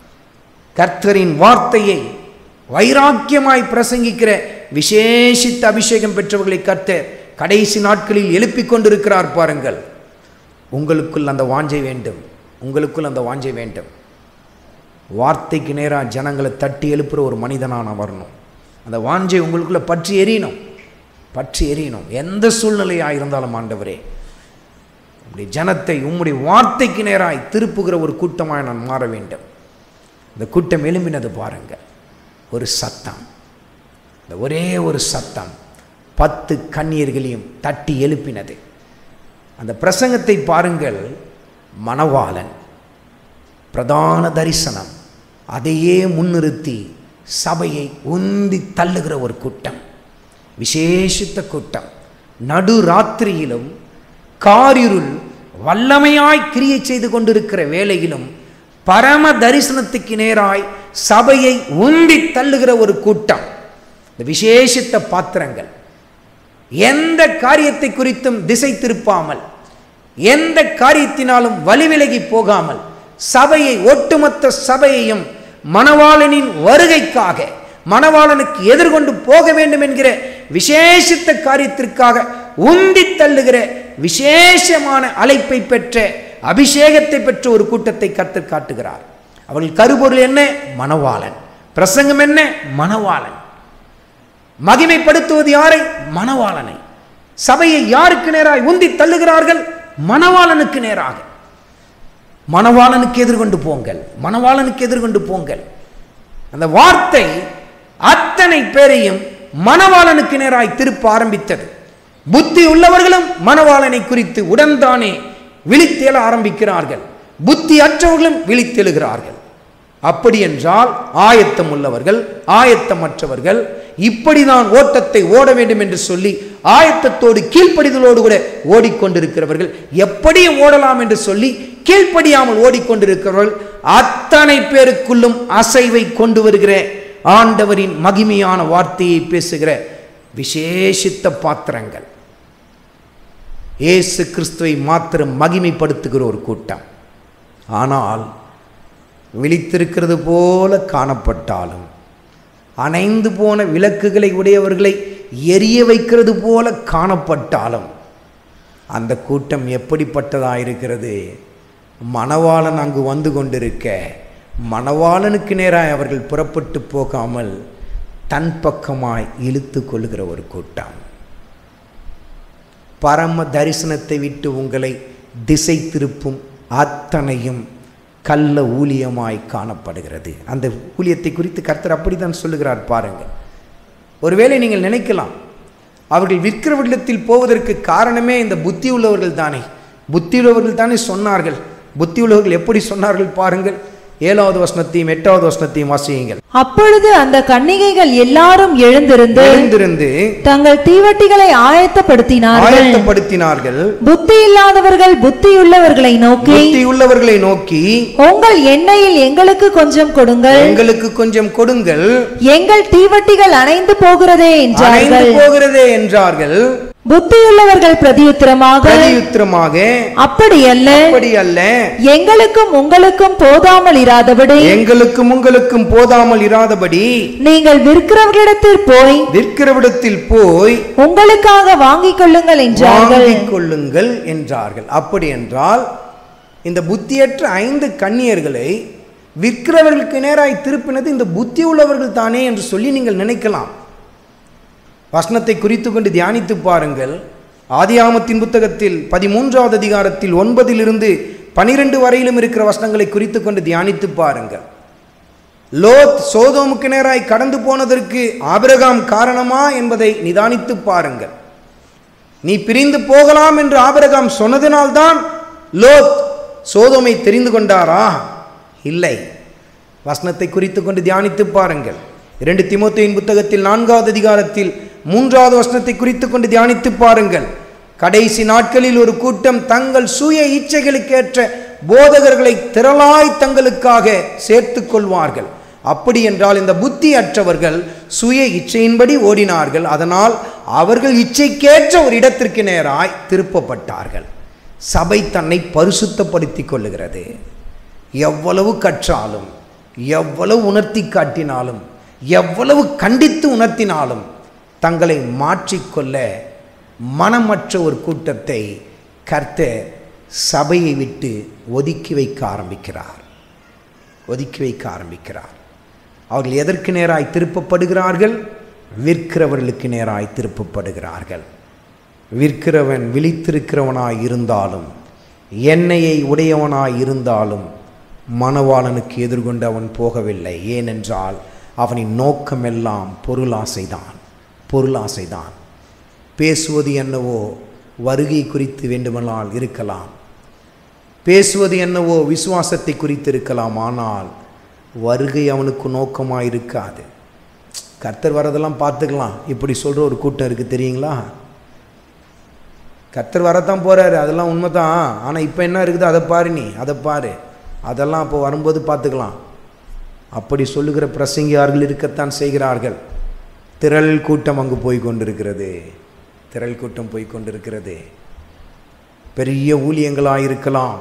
கர்த்தரின் வார்த்தையை வைராக்கியமாய் பிரசங்கிக்கிற விசேஷித்த அபிஷேகம் பெற்றவர்களை கர்த்தர் கடைசி நாட்களில் எழுப்பிக் கொண்டிருக்கிறார் பாருங்கள் உங்களுக்குள் அந்த வாஞ்சை வேண்டும் உங்களுக்குள் அந்த வாஞ்சை வேண்டும் வார்த்தைக்கு நேராக ஜனங்களை தட்டி எழுப்புற ஒரு மனிதனாக நான் வரணும் அந்த வாஞ்சை உங்களுக்குள்ள பற்றி எரியணும் பற்றி எரியணும் எந்த சூழ்நிலையாக இருந்தாலும் ஆண்டவரே உம்முடைய ஜனத்தை உம்முடைய வார்த்தைக்கு நேராய் திருப்புகிற ஒரு கூட்டமாய் நான் மாற வேண்டும் இந்த கூட்டம் எழும்பினது பாருங்க ஒரு சத்தம் இந்த ஒரே ஒரு சத்தம் பத்து கண்ணீர்களையும் தட்டி எழுப்பினது அந்த பிரசங்கத்தை பாருங்கள் மணவாளன் பிரதான தரிசனம் அதையே முன்னிறுத்தி சபையை உந்தி தள்ளுகிற ஒரு கூட்டம் விசேஷித்த கூட்டம் நடு ராத்திரியிலும் காரிருள் வல்லமையாய் கிரியை செய்து கொண்டிருக்கிற வேளையிலும் பரம தரிசனத்துக்கு நேராய் சபையை உந்தி தள்ளுகிற ஒரு கூட்டம் இந்த விசேஷித்த பாத்திரங்கள் எந்த காரியத்தை குறித்தும் திசை திருப்பாமல் எந்த காரியத்தினாலும் வழிவிலகி போகாமல் சபையை ஒட்டுமொத்த சபையையும் மணவாளனின் வருகைக்காக மணவாளனுக்கு எதிர்கொண்டு போக வேண்டும் என்கிற விசேஷித்த காரியத்திற்காக உந்தி தள்ளுகிற விசேஷமான அழைப்பை பெற்ற அபிஷேகத்தை பெற்ற ஒரு கூட்டத்தை கர்த்தர் காட்டுகிறார் அவர்கள் கருப்பொருள் என்ன மணவாளன் பிரசங்கம் என்ன மணவாளன் மகிமைப்படுத்துவது யாரை மணவாளனை சபையை யாருக்கு நேராய் உந்தி தள்ளுகிறார்கள் மணவாளனுக்கு நேராக மணவாளனுக்கு எதிர்கொண்டு போங்கள் மணவாளனுக்கு எதிர்கொண்டு போங்கள் அந்த வார்த்தை அத்தனை பேரையும் மணவாளனுக்கு நேராய் திருப்ப ஆரம்பித்தது புத்தி உள்ளவர்களும் மணவாளனை குறித்து உடன்தானே விழித்தேல ஆரம்பிக்கிறார்கள் புத்தி அற்றவர்களும் விழித்தெழுகிறார்கள் அப்படி என்றால் ஆயத்தம் உள்ளவர்கள் ஆயத்தமற்றவர்கள் இப்படிதான் ஓட்டத்தை ஓட வேண்டும் என்று சொல்லி ஆயத்தத்தோடு கீழ்ப்படிதலோடு கூட ஓடிக்கொண்டிருக்கிறவர்கள் எப்படியும் ஓடலாம் என்று சொல்லி கீழ்ப்படியாமல் ஓடிக்கொண்டிருக்கிறவர்கள் அத்தனை பேருக்குள்ளும் அசைவை கொண்டு வருகிற ஆண்டவரின் மகிமையான வார்த்தையை பேசுகிற விசேஷித்த பாத்திரங்கள் இயேசு கிறிஸ்துவை மாத்திரம் மகிமைப்படுத்துகிற ஒரு கூட்டம் ஆனால் விழித்திருக்கிறது போல காணப்பட்டாலும் அணைந்து போன விளக்குகளை உடையவர்களை எரிய வைக்கிறது போல காணப்பட்டாலும் அந்த கூட்டம் எப்படிப்பட்டதாக இருக்கிறது மணவாளன் அங்கு வந்து கொண்டிருக்க மணவாளனுக்கு நேராக அவர்கள் புறப்பட்டு போகாமல் தன் பக்கமாய் இழுத்து கொள்கிற ஒரு கூட்டம் பரம தரிசனத்தை விட்டு உங்களை திசை திருப்பும் அத்தனையும் கள்ள ஊழியமாய் காணப்படுகிறது அந்த ஊழியத்தை குறித்து கர்த்தர் அப்படித்தான் சொல்லுகிறார் பாருங்கள் ஒருவேளை நீங்கள் நினைக்கலாம் அவர்கள் விற்கிறவர்களிடத்தில் போவதற்கு காரணமே இந்த புத்தி உள்ளவர்கள் தானே புத்தி உள்ளவர்கள் தானே சொன்னார்கள் புத்தி உள்ளவர்கள் எப்படி சொன்னார்கள் பாருங்கள் ஏழாவது வசனத்தையும் எட்டாவது வசனத்தையும் வாசியுங்கள்
அப்பொழுது அந்த கன்னிகைகள் எல்லாரும் எழுந்திருந்து
எழுந்திருந்து
தங்கள் தீவட்டிகளை ஆயத்தப்படுத்தினார்கள்
ஆயத்தப்படுத்தினார்கள்
புத்தி இல்லாதவர்கள் புத்தியுள்ளவர்களை நோக்கி
புத்தி உள்ளவர்களை நோக்கி
உங்கள் எண்ணெயில் எங்களுக்கு கொஞ்சம் கொடுங்கள்
எங்களுக்கு கொஞ்சம் கொடுங்கள்
எங்கள் தீவட்டிகள் அணைந்து போகிறதே
அணைந்து
என்றார்கள்
போகிறதே என்றார்கள்
புத்தியுள்ளவர்கள் பிரதியுத்தரமாக
பிரதியுத்திரமாக
அப்படியல்ல
அப்படி அல்ல
எங்களுக்கும் உங்களுக்கும் போதாமல் இராதபடி
எங்களுக்கும் உங்களுக்கும் போதாமல் இராதபடி
நீங்கள் விற்கிறவர்களிடத்தில் போய்
விற்கிறவிடத்தில் போய்
உங்களுக்காக வாங்கிக் கொள்ளுங்கள் என்றார்கள்
வாங்கிக் கொள்ளுங்கள் என்றார்கள் அப்படி என்றால் இந்த புத்தியற்ற ஐந்து கன்னியர்களை விற்கிறவர்களுக்கு நேராய் திருப்பினது இந்த புத்தி உள்ளவர்கள் தானே என்று சொல்லி நீங்கள் நினைக்கலாம் வசனத்தை குறித்து கொண்டு தியானித்து பாருங்கள் ஆதியாமத்தின் புத்தகத்தில் பதிமூன்றாவது அதிகாரத்தில் ஒன்பதிலிருந்து பனிரெண்டு வரையிலும் இருக்கிற வசனங்களை குறித்து கொண்டு தியானித்து பாருங்கள் லோத் சோதோமுக்கு நேராய் கடந்து போனதற்கு ஆபிரகாம் காரணமா என்பதை நிதானித்து பாருங்கள் நீ பிரிந்து போகலாம் என்று ஆபிரகாம் சொன்னதினால்தான் லோத் சோதோமை தெரிந்து கொண்டாரா இல்லை வசனத்தை குறித்து கொண்டு தியானித்து பாருங்கள் இரண்டு திமோத்தேயின் புத்தகத்தில் நான்காவது அதிகாரத்தில் மூன்றாவது வசனத்தை குறித்து கொண்டு தியானித்து பாருங்கள் கடைசி நாட்களில் ஒரு கூட்டம் தங்கள் சுய இச்சைகளுக்கேற்ற போதகர்களை திரளாய் தங்களுக்காக சேர்த்து கொள்வார்கள் அப்படி என்றால் இந்த புத்தி அற்றவர்கள் சுய இச்சையின்படி ஓடினார்கள் அதனால் அவர்கள் இச்சைக்கேற்ற ஒரு இடத்திற்கு நேராய் திருப்பப்பட்டார்கள் சபை தன்னை பரிசுத்தப்படுத்தி கொள்ளுகிறது எவ்வளவு கற்றாலும் எவ்வளவு உணர்த்தி காட்டினாலும் எவ்வளவு கண்டித்து உணர்த்தினாலும் தங்களை மாற்றிக்கொள்ள மனமற்ற ஒரு கூட்டத்தை கர்த்தர் சபையை விட்டு ஒதுக்கி வைக்க ஆரம்பிக்கிறார் ஒதுக்கி வைக்க ஆரம்பிக்கிறார் அவர்கள் எதற்கு நேராய் திருப்பப்படுகிறார்கள் விற்கிறவர்களுக்கு நேராய் திருப்பப்படுகிறார்கள் விற்கிறவன் விழித்திருக்கிறவனாய் இருந்தாலும் எண்ணெயை உடையவனாய் இருந்தாலும் மணவாளனுக்கு எதிர்கொண்டு அவன் போகவில்லை ஏனென்றால் அவனின் நோக்கமெல்லாம் பொருளாசைதான் பொருளாசைதான் பேசுவது என்னவோ வருகை குறித்து வேண்டுமானால் இருக்கலாம் பேசுவது என்னவோ விசுவாசத்தை குறித்து இருக்கலாம் ஆனால் வருகை அவனுக்கு நோக்கமாக இருக்காது கர்த்தர் வரதெல்லாம் பார்த்துக்கலாம் இப்படி சொல்கிற ஒரு கூட்டம் இருக்குது தெரியுங்களா கர்த்தர் வரத்தான் போகிறாரு அதெல்லாம் உண்மை தான் ஆனால் இப்போ என்ன இருக்குது அதை பாரு நீ அதை பாரு அதெல்லாம் அப்போ வரும்போது பார்த்துக்கலாம் அப்படி சொல்லுகிற பிரசங்கியார்கள் இருக்கத்தான் செய்கிறார்கள் திரள் கூட்டம் அங்கு போய் கொண்டிருக்கிறது திரள் கூட்டம் போய் கொண்டிருக்கிறது பெரிய ஊழியங்களாக இருக்கலாம்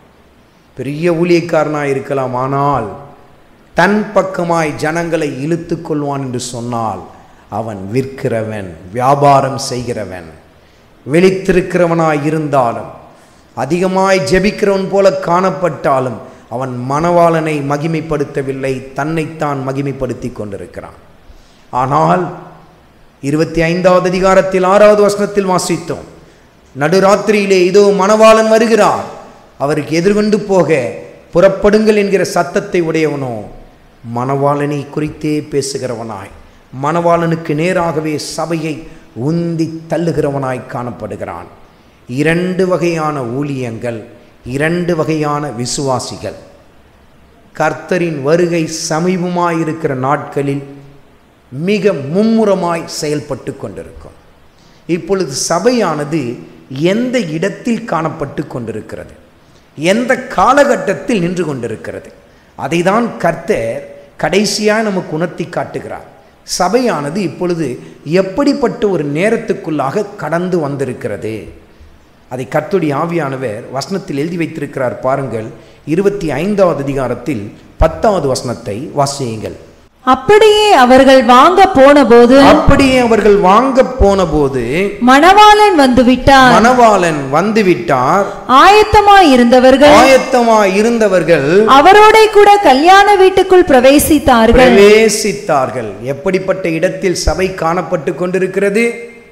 பெரிய ஊழியக்காரனாக இருக்கலாம் ஆனால் தன் பக்கமாய் ஜனங்களை இழுத்து கொள்வான் என்று சொன்னால் அவன் விற்கிறவன் வியாபாரம் செய்கிறவன் விழித்திருக்கிறவனாய் இருந்தாலும் அதிகமாய் ஜெபிக்கிறவன் போல காணப்பட்டாலும் அவன் மணவாளனை மகிமைப்படுத்தவில்லை தன்னைத்தான் மகிமைப்படுத்தி கொண்டிருக்கிறான் ஆனால் இருபத்தி ஐந்தாவது அதிகாரத்தில் ஆறாவது வசனத்தில் வாசித்தோம் நடுராத்திரியிலே இதோ மணவாளன் வருகிறார் அவருக்கு எதிர்கொண்டு போக புறப்படுங்கள் என்கிற சத்தத்தை உடையவனோ மணவாளனை குறித்தே பேசுகிறவனாய் மணவாளனுக்கு நேராகவே சபையை உந்தி தள்ளுகிறவனாய் காணப்படுகிறான் இரண்டு வகையான ஊழியங்கள் இரண்டு வகையான விசுவாசிகள் கர்த்தரின் வருகை சமீபமாயிருக்கிற நாட்களில் மிக மும்முரமாய் செயல்பட்டு கொண்டிருக்கும் இப்பொழுது சபையானது எந்த இடத்தில் காணப்பட்டு கொண்டிருக்கிறது எந்த காலகட்டத்தில் நின்று கொண்டிருக்கிறது அதை தான் கர்த்தர் கடைசியாக நமக்கு உணர்த்தி காட்டுகிறார் சபையானது இப்பொழுது எப்படிப்பட்ட ஒரு நேரத்துக்குள்ளாக கடந்து வந்திருக்கிறது அதை கர்த்துடைய ஆவியானவர் வசனத்தில் எழுதி வைத்திருக்கிறார் பாருங்கள் இருபத்தி ஐந்தாவது அதிகாரத்தில் பத்தாவது வசனத்தை வாசியுங்கள்
அப்படியே அவர்கள் வாங்க போனபோது
அப்படியே அவர்கள் வாங்க போன போது
மணவாளன் வந்து விட்டார்
மணவாளன் வந்து விட்டார்
ஆயத்தமாய் இருந்தவர்கள்
ஆயத்தமாய் இருந்தவர்கள்
அவரோட கூட கல்யாண வீட்டுக்குள் பிரவேசித்தார்கள்
பிரவேசித்தார்கள் எப்படிப்பட்ட இடத்தில் சபை காணப்பட்டு கொண்டிருக்கிறது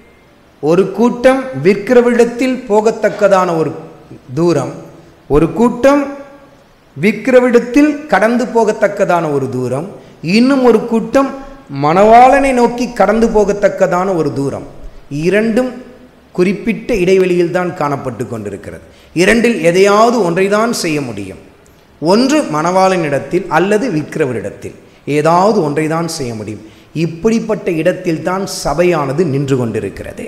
ஒரு கூட்டம் விற்கிறவிடத்தில் போகத்தக்கதான ஒரு தூரம் ஒரு கூட்டம் விற்கிறவிடத்தில் கடந்து போகத்தக்கதான ஒரு தூரம் இன்னும் ஒரு கூட்டம் மணவாளனை நோக்கி கடந்து போகத்தக்கதான ஒரு தூரம் இரண்டும் குறிப்பிட்ட இடைவெளியில் தான் காணப்பட்டு கொண்டிருக்கிறது இரண்டில் எதையாவது ஒன்றைதான் செய்ய முடியும் ஒன்று மணவாளனிடத்தில் அல்லது விற்கிறவரிடத்தில் ஏதாவது ஒன்றை தான் செய்ய முடியும் இப்படிப்பட்ட இடத்தில் தான் சபையானது நின்று கொண்டிருக்கிறது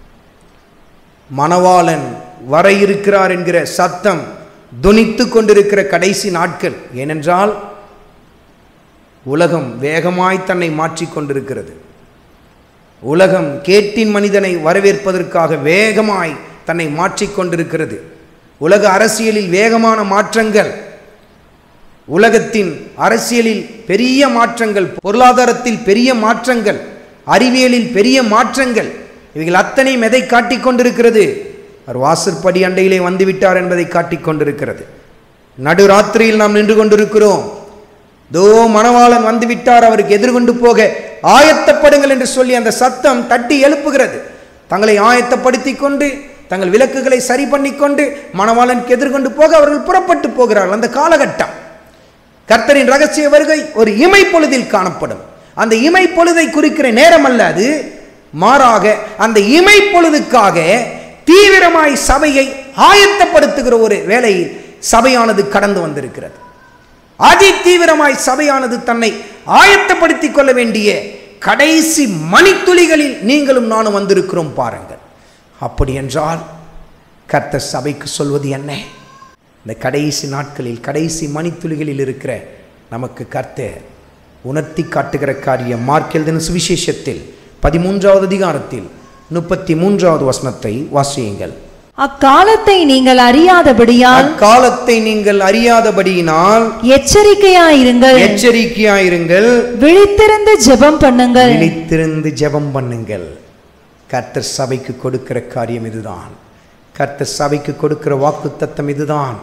மணவாளன் வர இருக்கிறார் என்கிற சத்தம் துணித்து கொண்டிருக்கிற கடைசி நாட்கள் ஏனென்றால் உலகம் வேகமாய் தன்னை மாற்றிக் கொண்டிருக்கிறது உலகம் கேட்டின் மனிதனை வரவேற்பதற்காக வேகமாய் தன்னை மாற்றிக்கொண்டிருக்கிறது உலக அரசியலில் வேகமான மாற்றங்கள் உலகத்தின் அரசியலில் பெரிய மாற்றங்கள் பொருளாதாரத்தில் பெரிய மாற்றங்கள் அறிவியலில் பெரிய மாற்றங்கள் இவைகள் அத்தனையும் எதை காட்டிக் கொண்டிருக்கிறது அவர் வாசற்படி அண்டையிலே வந்துவிட்டார் என்பதை காட்டிக் கொண்டிருக்கிறது நடுராத்திரியில் நாம் நின்று கொண்டிருக்கிறோம் தோ மணவாளன் வந்துவிட்டார் அவருக்கு எதிர்கொண்டு போக ஆயத்தப்படுங்கள் என்று சொல்லி அந்த சத்தம் தட்டி எழுப்புகிறது தங்களை ஆயத்தப்படுத்திக் கொண்டு தங்கள் விளக்குகளை சரி பண்ணிக்கொண்டு மணவாளனுக்கு எதிர்கொண்டு போக அவர்கள் புறப்பட்டு போகிறார்கள் அந்த காலகட்டம் கர்த்தரின் ரகசிய வருகை ஒரு இமை பொழுதில் காணப்படும் அந்த இமை பொழுதை குறிக்கிற நேரம் அல்ல அது மாறாக அந்த இமை பொழுதுக்காக தீவிரமாய் சபையை ஆயத்தப்படுத்துகிற ஒரு வேளையில் சபையானது கடந்து வந்திருக்கிறது அதி தீவிரமாய் சபையானது தன்னை ஆயத்தப்படுத்திக் கொள்ள வேண்டிய கடைசி மணித்துளிகளில் நீங்களும் நானும் வந்திருக்கிறோம் பாருங்கள் அப்படி என்றால் கர்த்தர் சபைக்கு சொல்வது என்ன இந்த கடைசி நாட்களில் கடைசி மணித்துளிகளில் இருக்கிற நமக்கு கர்த்தர் உணர்த்தி காட்டுகிற காரியம் மார்க்கெல்தன சுவிசேஷத்தில் பதிமூன்றாவது அதிகாரத்தில் முப்பத்தி மூன்றாவது வசனத்தை வாசியுங்கள்
அக்காலத்தை நீங்கள் அறியாதபடியால்
அக்காலத்தை நீங்கள் அறியாதபடியினால்
எச்சரிக்கையாயிருங்கள்
எச்சரிக்கையாயிருங்கள்
விழித்திருந்து ஜெபம் பண்ணுங்கள்
விழித்திருந்து ஜெபம் பண்ணுங்கள் கர்த்தர் சபைக்கு கொடுக்கிற காரியம் இதுதான் கர்த்தர் சபைக்கு கொடுக்கிற வாக்குத்தத்தம் இதுதான்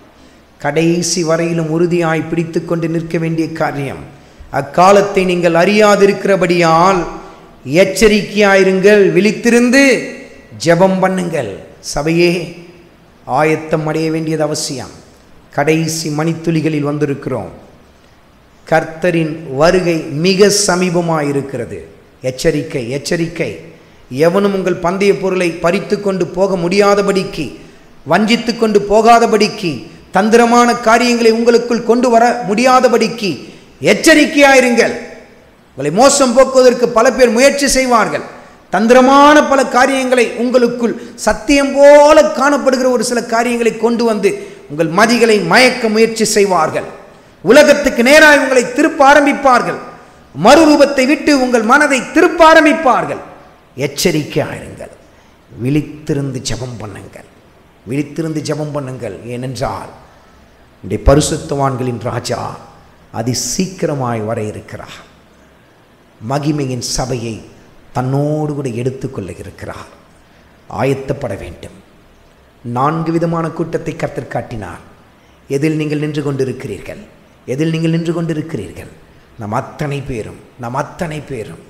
கடைசி வரையிலும் உறுதியாய் பிடித்து கொண்டு நிற்க வேண்டிய காரியம் அக்காலத்தை நீங்கள் அறியாதிருக்கிறபடியால் எச்சரிக்கையாயிருங்கள் விழித்திருந்து ஜெபம் பண்ணுங்கள் சபையே ஆயத்தம் அடைய வேண்டியது அவசியம் கடைசி மணித்துளிகளில் வந்திருக்கிறோம் கர்த்தரின் வருகை மிக சமீபமாக இருக்கிறது எச்சரிக்கை எச்சரிக்கை எவனும் உங்கள் பந்தய பொருளை பறித்து கொண்டு போக முடியாதபடிக்கு வஞ்சித்து கொண்டு போகாதபடிக்கு தந்திரமான காரியங்களை உங்களுக்குள் கொண்டு வர முடியாதபடிக்கு எச்சரிக்கையாயிருங்கள் உங்களை மோசம் போக்குவதற்கு பல பேர் முயற்சி செய்வார்கள் தந்திரமான பல காரியங்களை உங்களுக்குள் சத்தியம் போல காணப்படுகிற ஒரு சில காரியங்களை கொண்டு வந்து உங்கள் மதிகளை மயக்க முயற்சி செய்வார்கள் உலகத்துக்கு நேராக உங்களை திருப்ப ஆரம்பிப்பார்கள் மறுரூபத்தை விட்டு உங்கள் மனதை திருப்ப ஆரம்பிப்பார்கள் எச்சரிக்கையாயிருங்கள் விழித்திருந்து ஜெபம் பண்ணுங்கள் விழித்திருந்து ஜெபம் பண்ணுங்கள் ஏனென்றால் இந்த பரிசுத்தவான்களின் ராஜா அதி சீக்கிரமாய் வர இருக்கிறார் மகிமையின் சபையை தன்னோடு கூட எடுத்துக்கொள்ள இருக்கிறார் ஆயத்தப்பட வேண்டும் நான்கு விதமான கூட்டத்தை கர்த்தர் காட்டினார் எதில் நீங்கள் நின்று கொண்டிருக்கிறீர்கள் எதில் நீங்கள் நின்று கொண்டிருக்கிறீர்கள் நம் அத்தனை பேரும் நம் அத்தனை பேரும்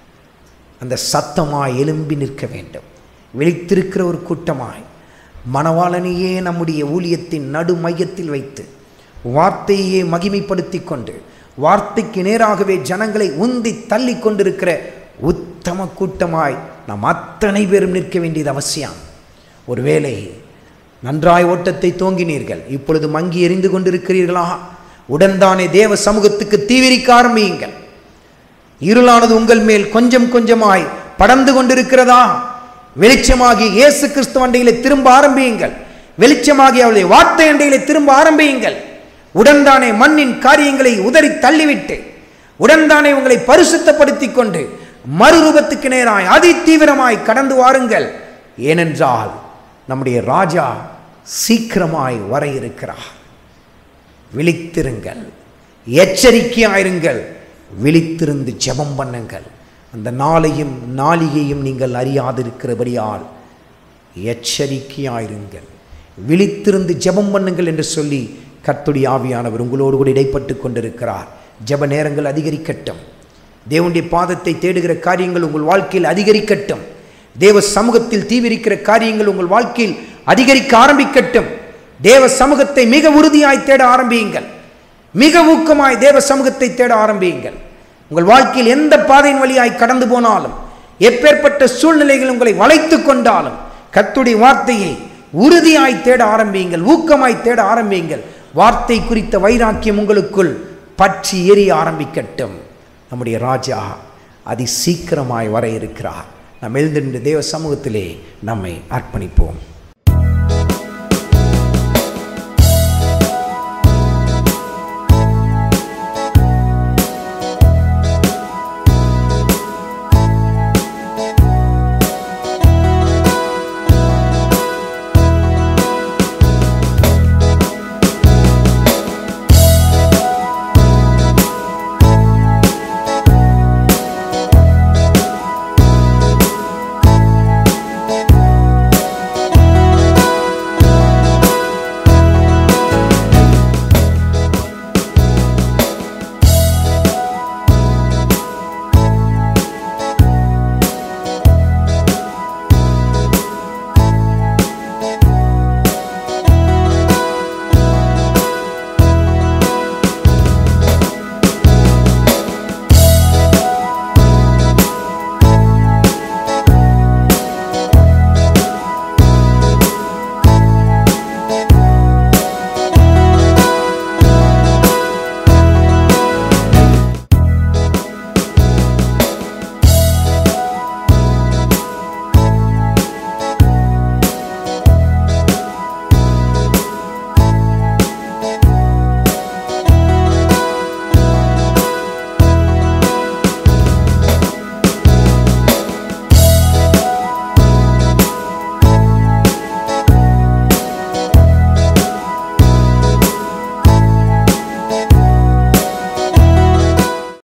அந்த சத்தமாய் எழும்பி நிற்க வேண்டும் விழித்திருக்கிற ஒரு கூட்டமாய் மணவாளனையே நம்முடைய ஊழியத்தின் நடு மையத்தில் வைத்து வார்த்தையே மகிமைப்படுத்தி கொண்டு வார்த்தைக்கு நேராகவே ஜனங்களை உந்தி தள்ளி கொண்டிருக்கிற உத்தம கூட்டமாய் நாம் அத்தனை பேரும் நிற்க வேண்டியது அவசியம் ஒருவேளை நன்றாய் ஓட்டத்தை தோங்கினீர்கள் இப்பொழுது மங்கி எறிந்து கொண்டிருக்கிறீர்களா உடன்தானே தேவ சமூகத்துக்கு தீவிரிக்க ஆரம்பியுங்கள் இருளானது உங்கள் மேல் கொஞ்சம் கொஞ்சமாய் படர்ந்து கொண்டிருக்கிறதா வெளிச்சமாகி இயேசு கிறிஸ்துவ அண்டையிலே திரும்ப ஆரம்பியுங்கள் வெளிச்சமாகி அவளுடைய வார்த்தை அண்டையிலே திரும்ப ஆரம்பியுங்கள் உடன்தானே மண்ணின் காரியங்களை உதறி தள்ளிவிட்டு உடன்தானே உங்களை பரிசுத்தப்படுத்திக் கொண்டு மறுரூபத்துக்கு நேராய் அதி தீவிரமாய் கடந்து வாருங்கள் ஏனென்றால் நம்முடைய ராஜா சீக்கிரமாய் வர இருக்கிறார் விழித்திருங்கள் எச்சரிக்கையாயிருங்கள் விழித்திருந்து ஜெபம் பண்ணுங்கள் அந்த நாளையும் நாளிகையும் நீங்கள் அறியாதிருக்கிறபடியால் எச்சரிக்கையாயிருங்கள் விழித்திருந்து ஜெபம் பண்ணுங்கள் என்று சொல்லி கர்த்துடைய ஆவியானவர் உங்களோடு கூட இடைப்பட்டு கொண்டிருக்கிறார் ஜெப நேரங்கள் அதிகரிக்கட்டும் தேவனுடைய பாதத்தை தேடுகிற காரியங்கள் உங்கள் வாழ்க்கையில் அதிகரிக்கட்டும் தேவ சமூகத்தில் தீவிரிக்கிற காரியங்கள் உங்கள் வாழ்க்கையில் அதிகரிக்க ஆரம்பிக்கட்டும் தேவ சமூகத்தை மிக உறுதியாய் தேட ஆரம்பியுங்கள் மிக ஊக்கமாய் தேவ சமூகத்தை தேட ஆரம்பியுங்கள் உங்கள் வாழ்க்கையில் எந்த பாதையின் வழியாய் கடந்து போனாலும் எப்பேற்பட்ட சூழ்நிலைகள் உங்களை வளைத்து கொண்டாலும் கர்த்துடைய வார்த்தையை உறுதியாய் தேட ஆரம்பியுங்கள் ஊக்கமாய் தேட ஆரம்பியுங்கள் வார்த்தை குறித்த வைராக்கியம் உங்களுக்குள் பற்றி எரிய ஆரம்பிக்கட்டும் நம்முடைய ராஜா அதி சீக்கிரமாய் வர இருக்கிறார் நாம் எழுந்திருந்த தேவ சமூகத்திலே நம்மை அர்ப்பணிப்போம்